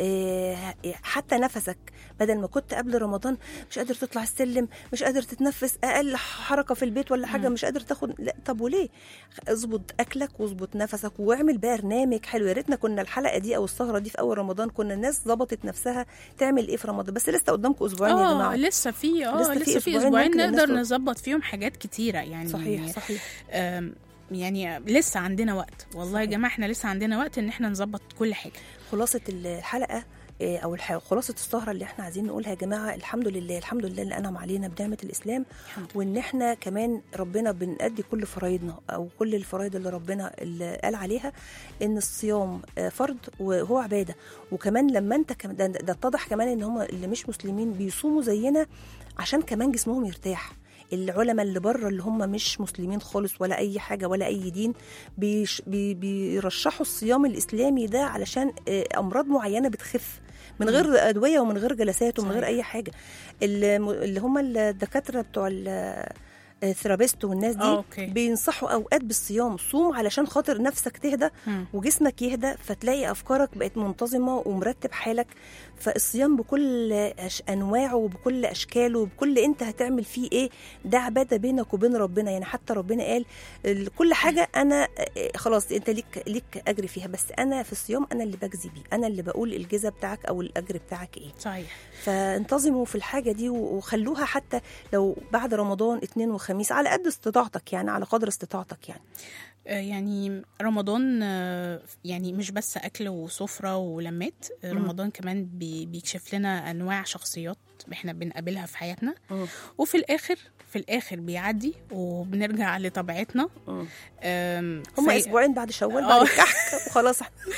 آه، حتى نفسك بدل ما كنت قبل رمضان مش قادر تطلع السلم مش قادر تتنفس اقل حركه في البيت ولا حاجه مم. مش قادر تاخد لا طب وليه اظبط اكلك واظبط نفسك واعمل برنامج حلو يا ريتنا كنا الحلقه دي او السهره دي في اول رمضان كنا الناس ظبطت نفسها تعمل ايه في رمضان بس لسه قدامكم اسبوعين يا اه جماعه لسه في اه لسه لسه, في في أسبوعين اسبوعين ممكن الناس نقدر تقول- نظبط فيهم حاجات كتيره يعني صحيح صحيح آم، يعني لسه عندنا وقت والله يا صحيح. جماعه احنا لسه عندنا وقت ان احنا نظبط كل حاجه خلاصه الحلقه آه، او الح- خلاصه السهره اللي احنا عايزين نقولها يا جماعه الحمد لله الحمد لله اللي انعم علينا بنعمه الاسلام الحمد وان احنا كمان ربنا بنأدي كل فرايدنا او كل الفرايد اللي ربنا اللي قال عليها ان الصيام آه، فرض وهو عباده وكمان لما انت كمان ده, ده اتضح كمان ان هم اللي مش مسلمين بيصوموا زينا عشان كمان جسمهم يرتاح العلماء اللي بره اللي هم مش مسلمين خالص ولا اي حاجه ولا اي دين بيش بي بيرشحوا الصيام الاسلامي ده علشان آه، امراض معينه بتخف من غير ادويه ومن غير جلسات ومن غير صحيح. اي حاجه الم- اللي هم الدكاتره بتوع ال- الثيرابيست والناس دي آه، أوكي. بينصحوا اوقات بالصيام صوم علشان خاطر نفسك تهدى مم. وجسمك يهدى فتلاقي افكارك بقت منتظمه ومرتب حالك فالصيام بكل أش... انواعه وبكل اشكاله وبكل انت هتعمل فيه ايه ده عباده بينك وبين ربنا يعني حتى ربنا قال ال- كل حاجه انا آه، خلاص انت ليك ليك اجر فيها بس انا في الصيام انا اللي بجزي بيه انا اللي بقول الجزا بتاعك او الاجر بتاعك ايه صحيح فانتظموا في الحاجة دي و- وخلوها حتى لو بعد رمضان اثنين وخميس على قد استطاعتك يعني على قدر استطاعتك يعني آه، يعني رمضان آه، يعني مش بس اكل وسفره ولمات آه، مم. رمضان كمان بي- بيكشف لنا انواع شخصيات احنا بنقابلها في حياتنا مم. وفي الاخر في الاخر بيعدي وبنرجع لطبيعتنا مم. آم، هما في- اسبوعين بعد شوال آه. بعد الكحك وخلاص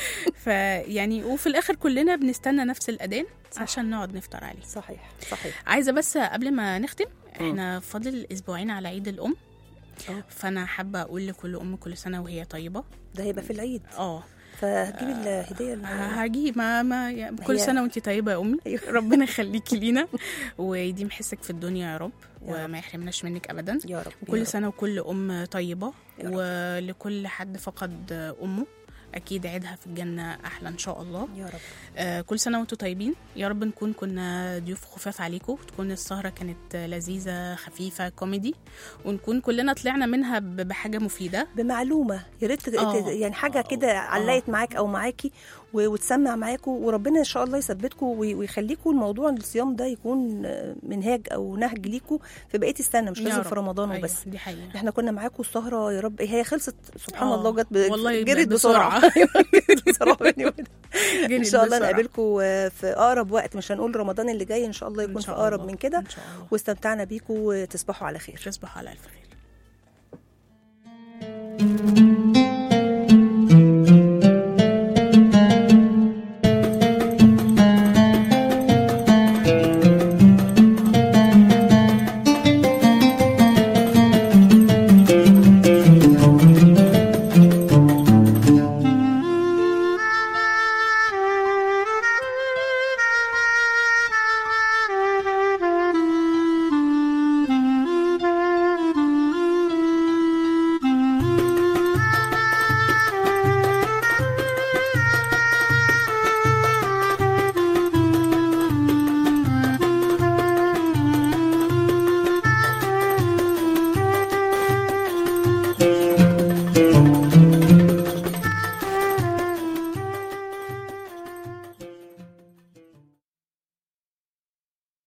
فيعني وفي الاخر كلنا بنستنى نفس الاذان عشان نقعد نفطر عليه صحيح صحيح عايزه بس قبل ما نختم احنا فاضل اسبوعين على عيد الام اه فانا حابه اقول لكل ام كل سنه وهي طيبه ده هيبقى في العيد اه فهتجيب الهديه اللي- هجيب ما ما يعني كل هي- سنه وانت طيبه يا امي أيوة. ربنا يخليكي لينا ويديم حسك في الدنيا يا رب يا رب. وما يحرمناش منك ابدا يا رب يا وكل رب. سنه وكل ام طيبه يا رب. ولكل حد فقد امه اكيد عيدها في الجنه احلى ان شاء الله يا رب آه كل سنه وانتم طيبين يا رب نكون كنا ضيوف خفاف عليكم تكون السهره كانت لذيذه خفيفه كوميدي ونكون كلنا طلعنا منها ب- بحاجه مفيده بمعلومه يا ريت ت- آه. ت- يعني حاجه كده علقت معاك او معاكي و- وتسمع معاكم وربنا ان شاء الله يثبتكم وي- ويخليكم الموضوع الصيام ده يكون آه، منهاج او نهج ليكم في بقيه السنه مش يا لازم رب. في رمضان أيوة، وبس دي حقيقه احنا كنا معاكم السهره يا رب هي خلصت سبحان آه، الله جت ب... والله جرت بسرعة. بسرعه جرت بسرعه بيني وبينك. ان جريت شاء الله بسرعة. نقابلكم في اقرب وقت مش هنقول رمضان اللي جاي ان شاء الله إن يكون في شاء اقرب الله. من كده ان شاء الله واستمتعنا بيكم وتصبحوا على خير تصبحوا على الف خير